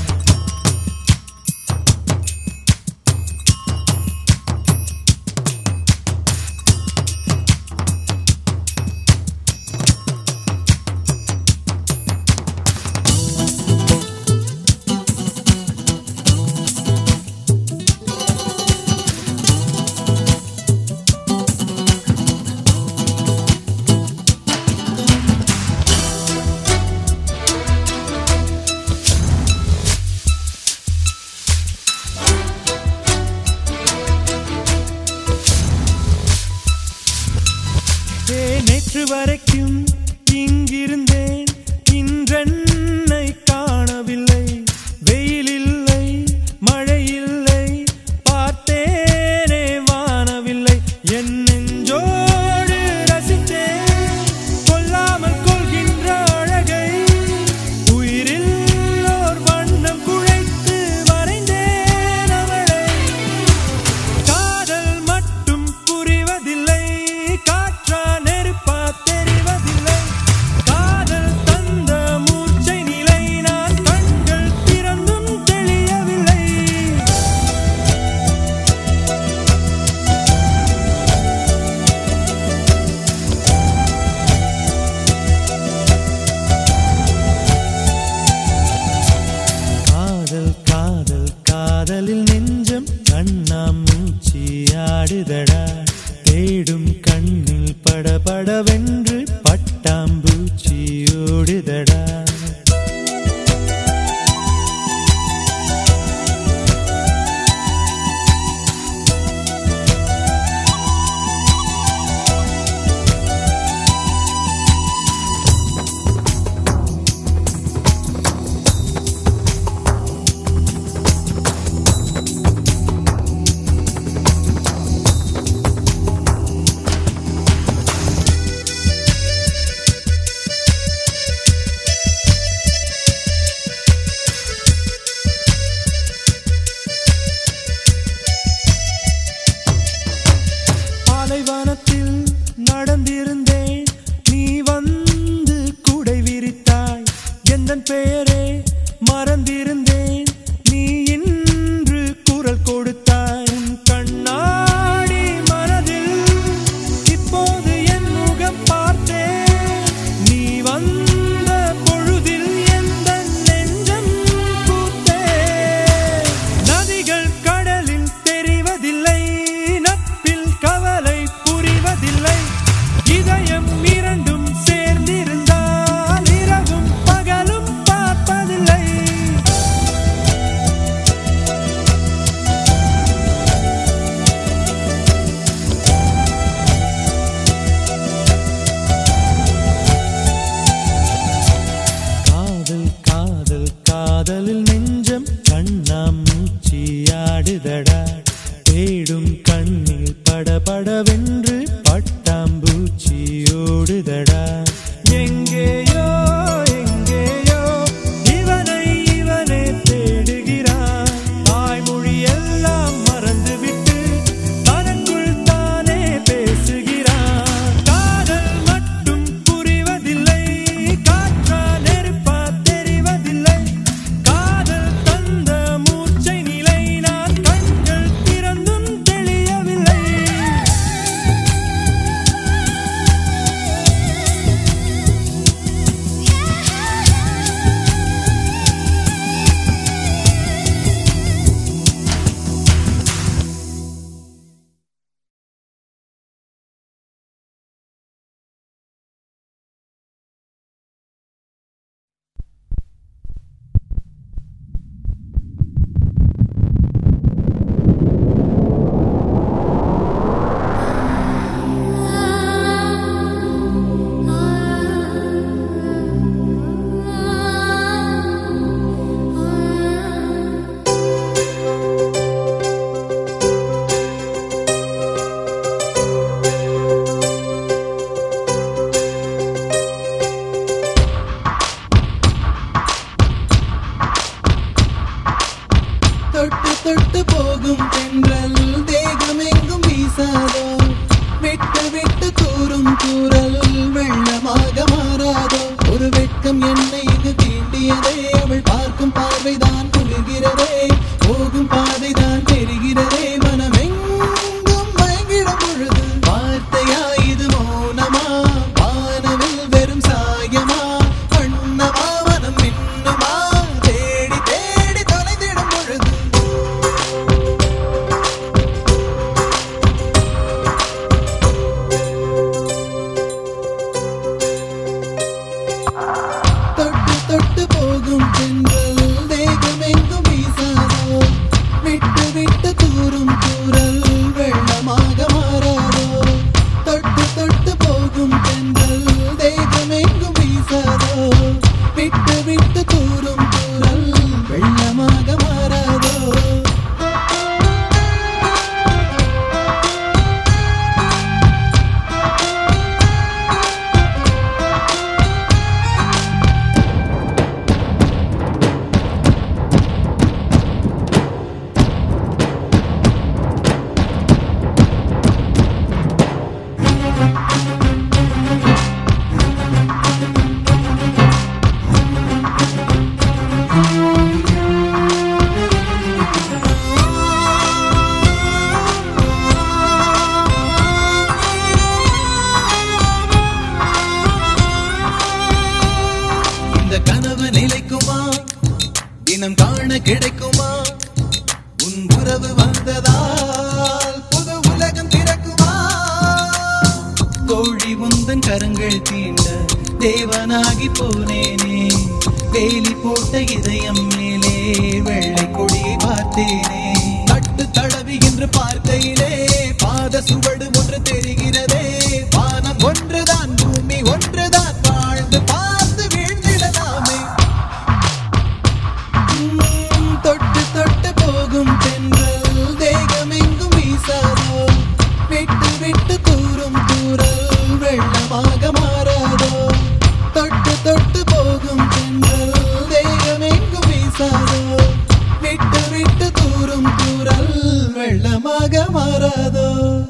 ஏ, நேற்று வரைக்கும் இங்கிருந்தேன் இன்றென்னை காணவில்லை வெயில் இல்லை மழை இல்லை பார்த்தேனே வானவில்லை என் நெஞ்சோடு ரசித்தேன் கொல்லாமல் கொள்கின்ற அழகை உயிரில் ஓர் வண்ணம் குழைத்து வரைந்தேன் அவளை காதல் மட்டும் புரிவதில்லை காற்றா நெருப்பா தெரிவதில்லை காதல் தந்த மூர்ச்சை நிலை நான் கண்கள் திறந்தும் தெளியவில்லை காதல் காதல் காதலில் நெஞ்சம் கண்ணாம் மூச்சியாடுதடா தேடும் கண்ணில் படபடவென்று பட்டாம்பூச்சி ஓடுதடா தோழி உந்தன் கரங்கள் தீண்ட தேவனாகி போனேனே வேலி போட்ட இதயம் மேலே வெள்ளை கொடியை பார்த்தேனே தட்டு தடவி என்று பார்க்கையிலே பாத சுவடு ஒன்று தெரிகிறதே வானம் ஒன்றுதான் பூமி ஒன்றுதான் வாழ்ந்து பார்த்து வீழ்ந்திடலாமே உம், தொட்டு தொட்டு போகும் தென்றல் தேகமெங்கும் வீசாதோ விட்டு விட்டு தூரும் தூரல் வெள்ளமாக மாறாதோ தொட்டு தொட்டு போகும் தென்றல் தேகமெங்கும் வீசாதோ விட்டு விட்டு தூரும் தூரல் வெள்ளமாக மாறாதோ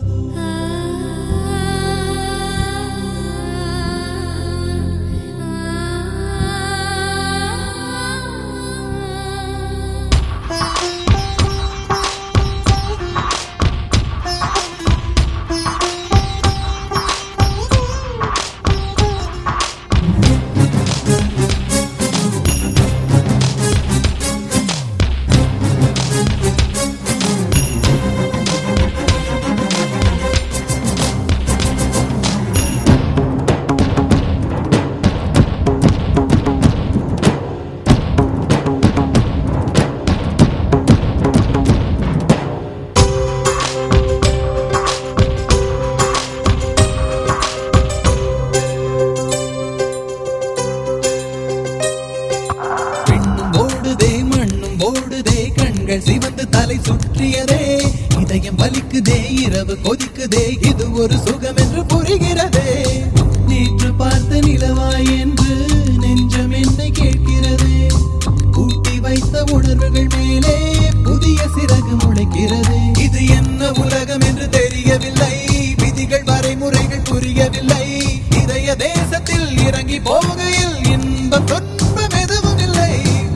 பெண்ணும் ஓடுதே மண்ணும் ஓடுதே கண்கள் சிவந்து தலை சுற்றியதே இதயம் வலிக்குதே இரவு கொதிக்குதே இது ஒரு சுகம் என்று புரிகிறதே நேற்று பார்த்த நிலவாய் என்று நெஞ்சம் என்னை கேட்கிறதே கூட்டி வைத்த உணர்வுகள் மேலே புதிய சிறகு முளைக்கிறது இது என்ன உலகம் என்று தெரியவில்லை விதிகள் வரைமுறைகள் புரியவில்லை இதய தேசத்தில் இறங்கி போகையில் இன்பம் துன்பம் எதுவும் இல்லை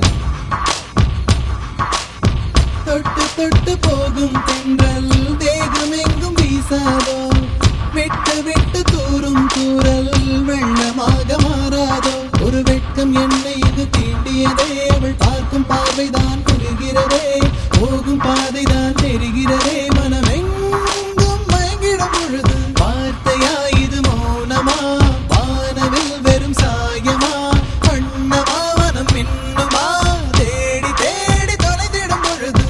தொட்டு தொட்டு போகும் தென்றல் தேகம் எங்கும் வீசாதோ விட்டு விட்டு தூரும் தூரல் வெள்ளமாக மாறாதோ ஒரு வெட்கம் என்னை இது தீண்டியதே அவள் பார்க்கும் பார்வைதான் குளிர்கிறதே போகும் பாதைதான் தெரிகிறதே மனமெங்கும் மயங்கிடும் பொழுது வார்த்தையா இது மௌனமா வானவில் வெறும் சாயமா வண்ணமா மனம் மின்னுமா தேடி தேடி தொலைந்திடும் பொழுது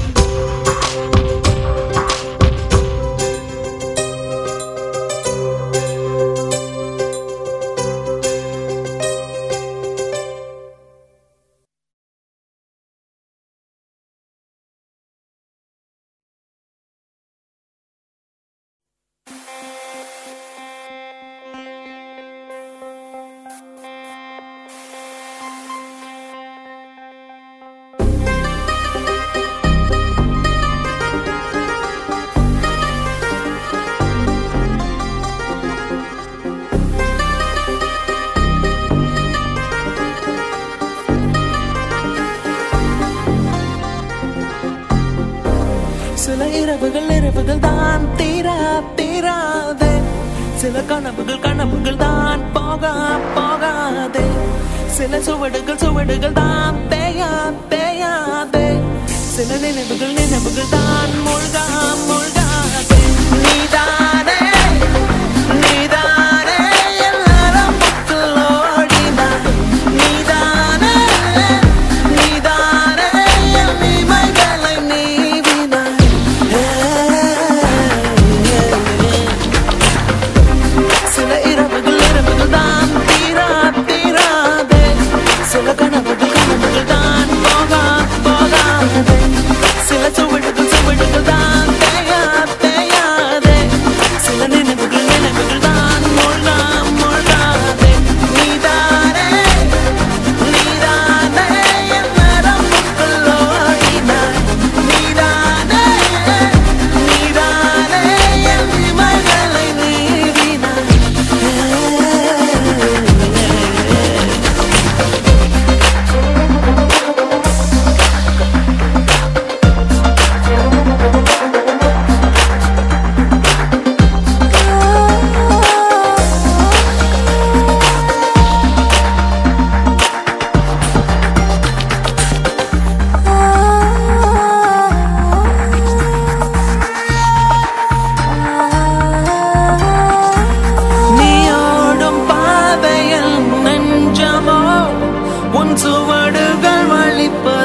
சில இரவுகள் இரவுகள் தான் தீரா தீராதே சில கனவுகள் கனவுகள் தான் போகா போகாதே சில சுவடுகள் சுவடுகள் தான் தேயா தேயாதே சில நினைவுகள் நினைவுகள் தான் மூழ்கா மூழ்காதே நீதானே நீதானே எல்லாரும் புத்தில் ஓடினாய் நீதானே நீதானே என் இமைகளை நீவினாய் சில இரவுகள் இரவுகள் தான் தீரா தீராதே சில கனவுகள் கனவுகள் தான் போகா போகாதே சில சுவடுகள் சுவடுகள் தான் தேயா தேயாதே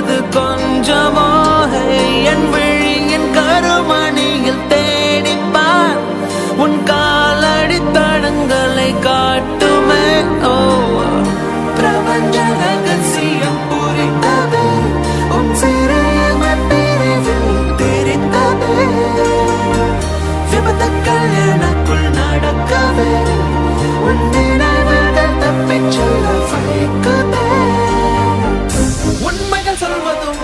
அது கொஞ்சமோ ஹே, என் விழியின் கருமணியில் தேடிப்பார் உன் காலடி தடங்களை காட்டுமே ஓ பிரபஞ்ச ரகசியம் புரிந்தது உன் சிறிய பிரிவில் தெரிந்தது விபத்துக்கள் எனக்குள் நடக்கவே உன் நினைவுகள் தப்பிச் செல்ல வைக்குதே உண்மைகள் சொல்வதும்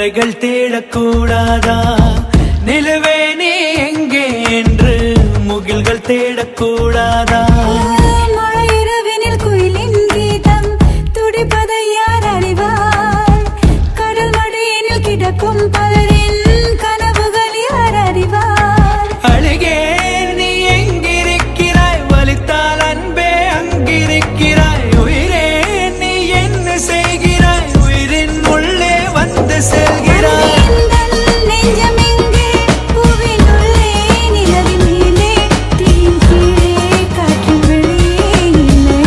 கரைகள் தேடக்கூடாதா நிலவே நீ எங்கே என்று முகில்கள் தேடக்கூடாதா மழை இரவினில் குயிலின் கீதம் துடிப்பதை யார் அறிவார் கடல் மடியினில் கிடக்கும் பலரின் கனவுகள் யார் அறிவார் அழுகே நீ எங்கிருக்கிறாய் வலித்தால் அன்பே அங்கிருக்கிறாய் உயிரே நீ என்ன செய்கிறாய் உயிரின் உள்ளே வந்து செல்கிறாய் எந்தன் நெஞ்சம் எங்கே பூவின் உள்ளே நிலவின் மேலே தீயின் கீழே காற்றின் வெளியே இல்லை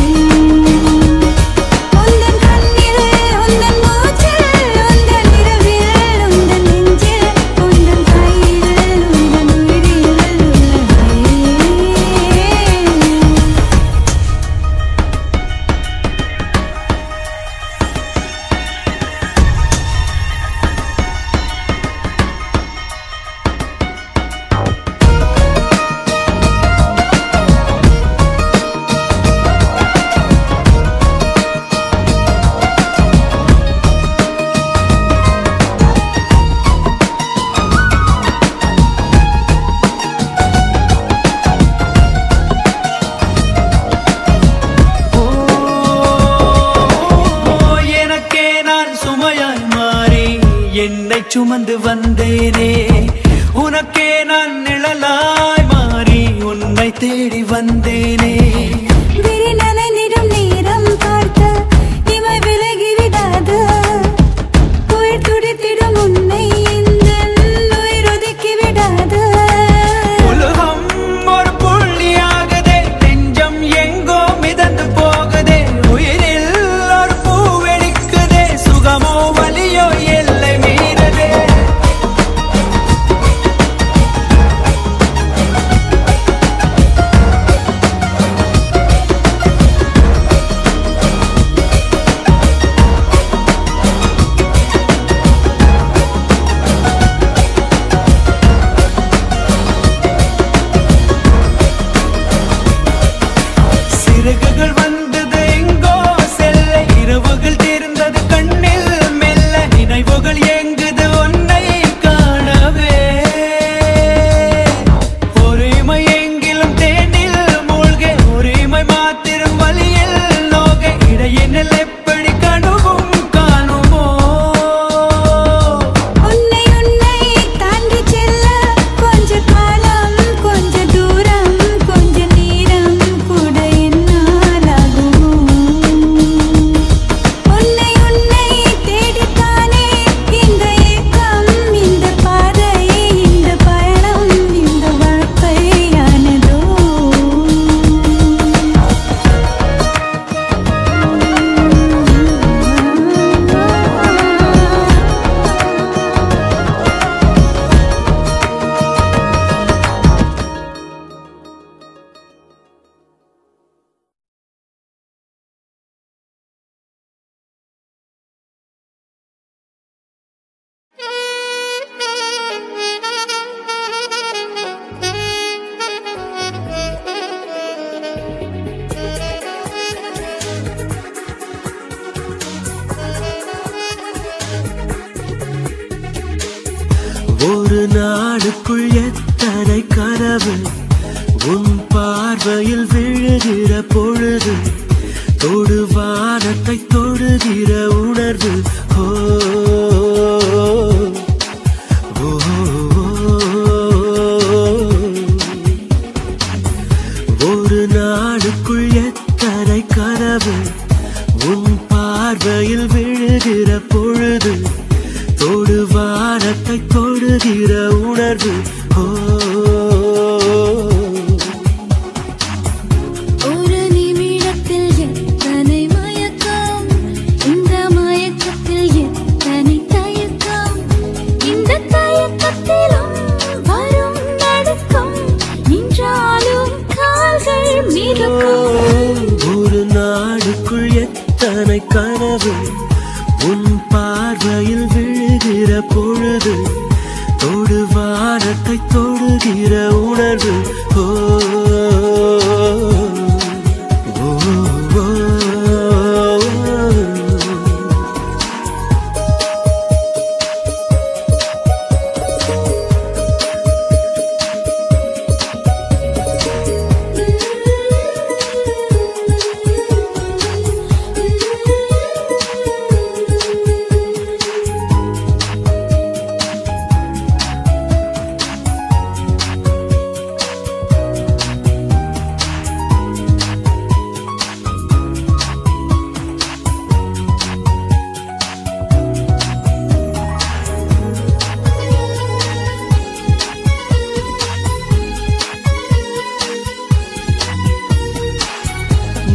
உந்தன் கண்ணில் உந்தன் மூச்சில் உந்தன் இரவில் உந்தன் நெஞ்சில் உந்தன் கையில் உந்தன் உயிரில் உள்ளதே ஓ, எனக்கே நான் சுமையாய் மாறி என்னை சுமந்து வந்தேனே உனக்கே நான் நிழலாய் மாறி உன்னை தேடி வந்தேனே விரி நனைந்திடும் நேரம் பார்த்து இமை விலகி விடாது உயிர் துடித்திடும் உன்னை இந்த உயிர் ஒதுக்கி விடாது உலகம் ஒரு புள்ளியாகுதே நெஞ்சம் எங்கோ மிதந்து போகுதே உயிரில் ஒரு பூ வெடிக்குதே சுகமோ வலியோ எல்லை மீறதே சிறகுகள் வந்தது எங்கோ செல்ல இரவுகள் தீர்ந்தது கண்ணில் மெல்ல நினைவுகள் எங்குது உன்னை காணவே ஒருமை எங்கிலும் தேனில் மூழ்க ஒருமை மாத்திரம் வழியில் நோக இடையினில் எப்படி கனவும் காணுமோ உன்னை உன்னை தாண்டி செல்ல கொஞ்ச காலம் கொஞ்ச தூரம் கொஞ்ச நேரம் கூட என்னால் ஆகுமோ உன்னை உன்னை தேடித்தானே இந்த ஏக்கம் இந்த பாதை இந்த பயணம் இந்த வாழ்க்கையானதோ ஒரு நாளுக்குள் எத்தனை கனவு உன் பார்வையில் விழுகிற பொழுது தொடு வானத்தை தொடுகிற உணர்வு ஓ, ஓ, ஒரு நாளுக்குள் எத்தனை கனவு உன் பார்வையில் விழுகிற பொழுது தொடு வானத்தை தொடுகிற உணர்வு ஓ ஒரு நிமிடத்தில் எத்தனை மயக்கம் இந்த மயக்கத்தில் எத்தனை தயக்கம் இந்த தயக்கத்திலும் வரும் நடுக்கம் நின்றாலும் கால்கள் மிதக்கும் ஒரு நாடுக்குள் எத்தனை கனவு உன் பார்வையில் விழுகிற பொழுது தொடு வானத்தை தொடுகிற உணர்வு ஓ ஓ, ஓ, ஓ.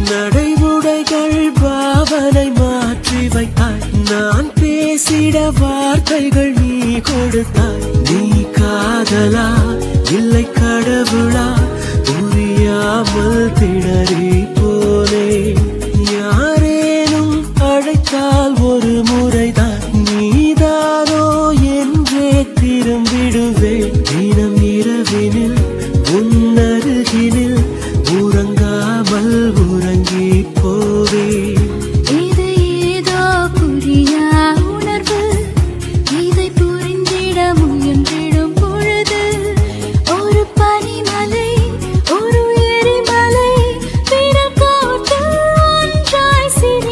நடைமுறைகள் பாவனை மாற்றி வைத்தாய் நான் பேசிட வார்த்தைகள் நீ கொடுத்தாய் நீ காதலா இல்லை கடவுளா புரியாமல் திணறி போனே யாரேனும் அழைத்தால் ஒரு முறைதான் நீதானோ என்றே திரும்பிடுவேன் தினம் இரவினில் உன்னருகினில் உறங்காமல் உறங்கி போவேன் இது ஏதோ புரியா உணர்வு இதை புரிந்திட முயன்றிடும் பொழுது ஒரு பனிமலை ஒரு எரிமலை பிறர் கோட்டு ஒன்றாய்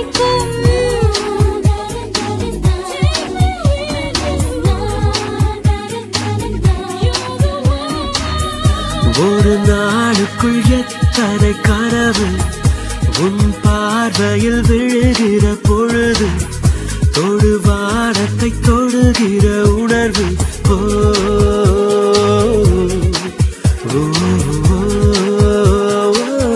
சிரிக்கும் ஒரு நாளுக்குள் எத்தனை கனவு உன் பார்வையில் விழுகிற பொழுது தொடு வானத்தை தொடுகிற உணர்வு ஓ ஓ, ஓ, ஓ.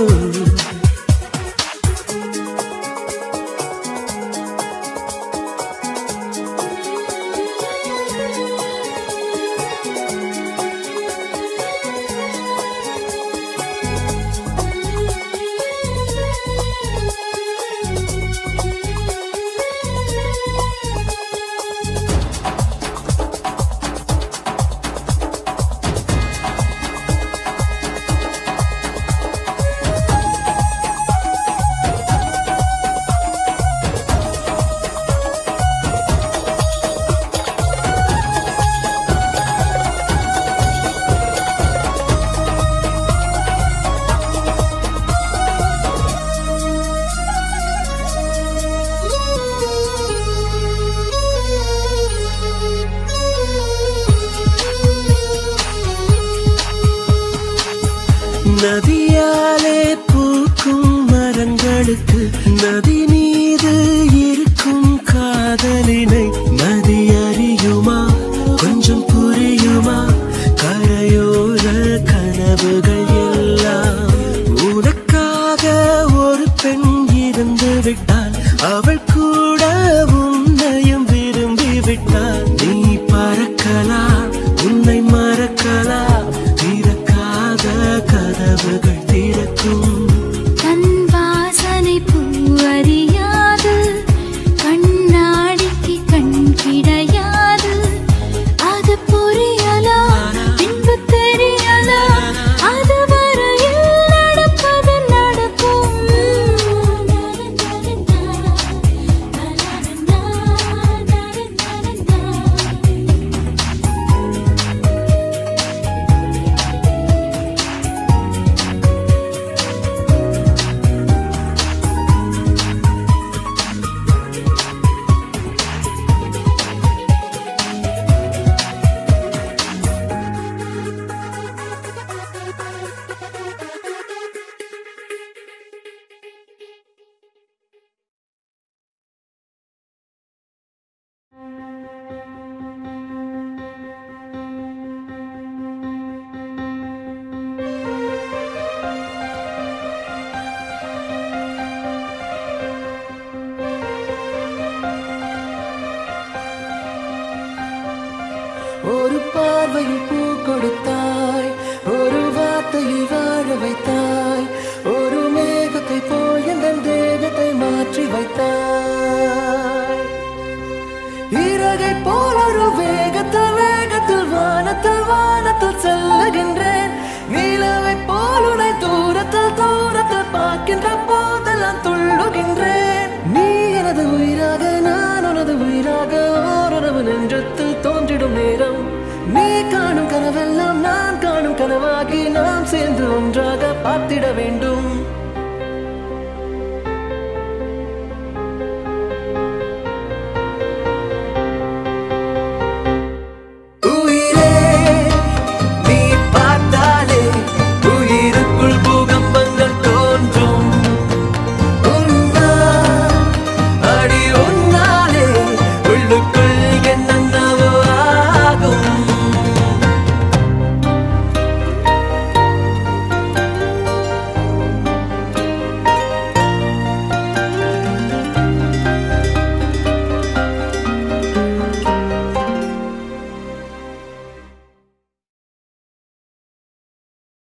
நதியாலே பூக்கும் மரங்களுக்கு நதி மீது இருக்கும் காதலினை நதி அறியுமா கொஞ்சம் புரியுமா கரையோர கனவுகள் எல்லாம் உனக்காக ஒரு பெண் இருந்து விட்டாள் அவள் கூட உன்னையும் விரும்பி விட்டாள் நீ பறக்கலாம் உன்னை மறக்கலாம் திறக்காத கதவுகள் திறக்கும் கண் வாசனை பூ அறியாது கண்ணாடிக்கு கண் கிடையாது அது புரியலா பின்பு தெரியலா அது வரையில் நடப்பது நடக்கும் ஒரு பார்வையில் பூ கொடுத்தாய் ஒரு வார்த்தையில் வாழ வைத்தாய் ஒரு மேகத்தை போல் எந்த தேகத்தை மாற்றி வைத்தாய் இறகை போல் ஒரு வேகத்தில் வேகத்தில் வானத்தில் வானத்தில் செல்லுகின்றேன் நிலவை போல் உனை தூரத்தில் தூரத்தில் பார்க்கின்ற போதெல்லாம் துள்ளுகின்றேன் நீ எனது உயிராக நான் உனது உயிராக ஓரளவு நெஞ்சத்தில் தோன்றிடும் நேரம் நீ காணும் கனவெல்லாம் நான் காணும் கனவாகி நாம் சேர்ந்து ஒன்றாக பார்த்திட வேண்டும்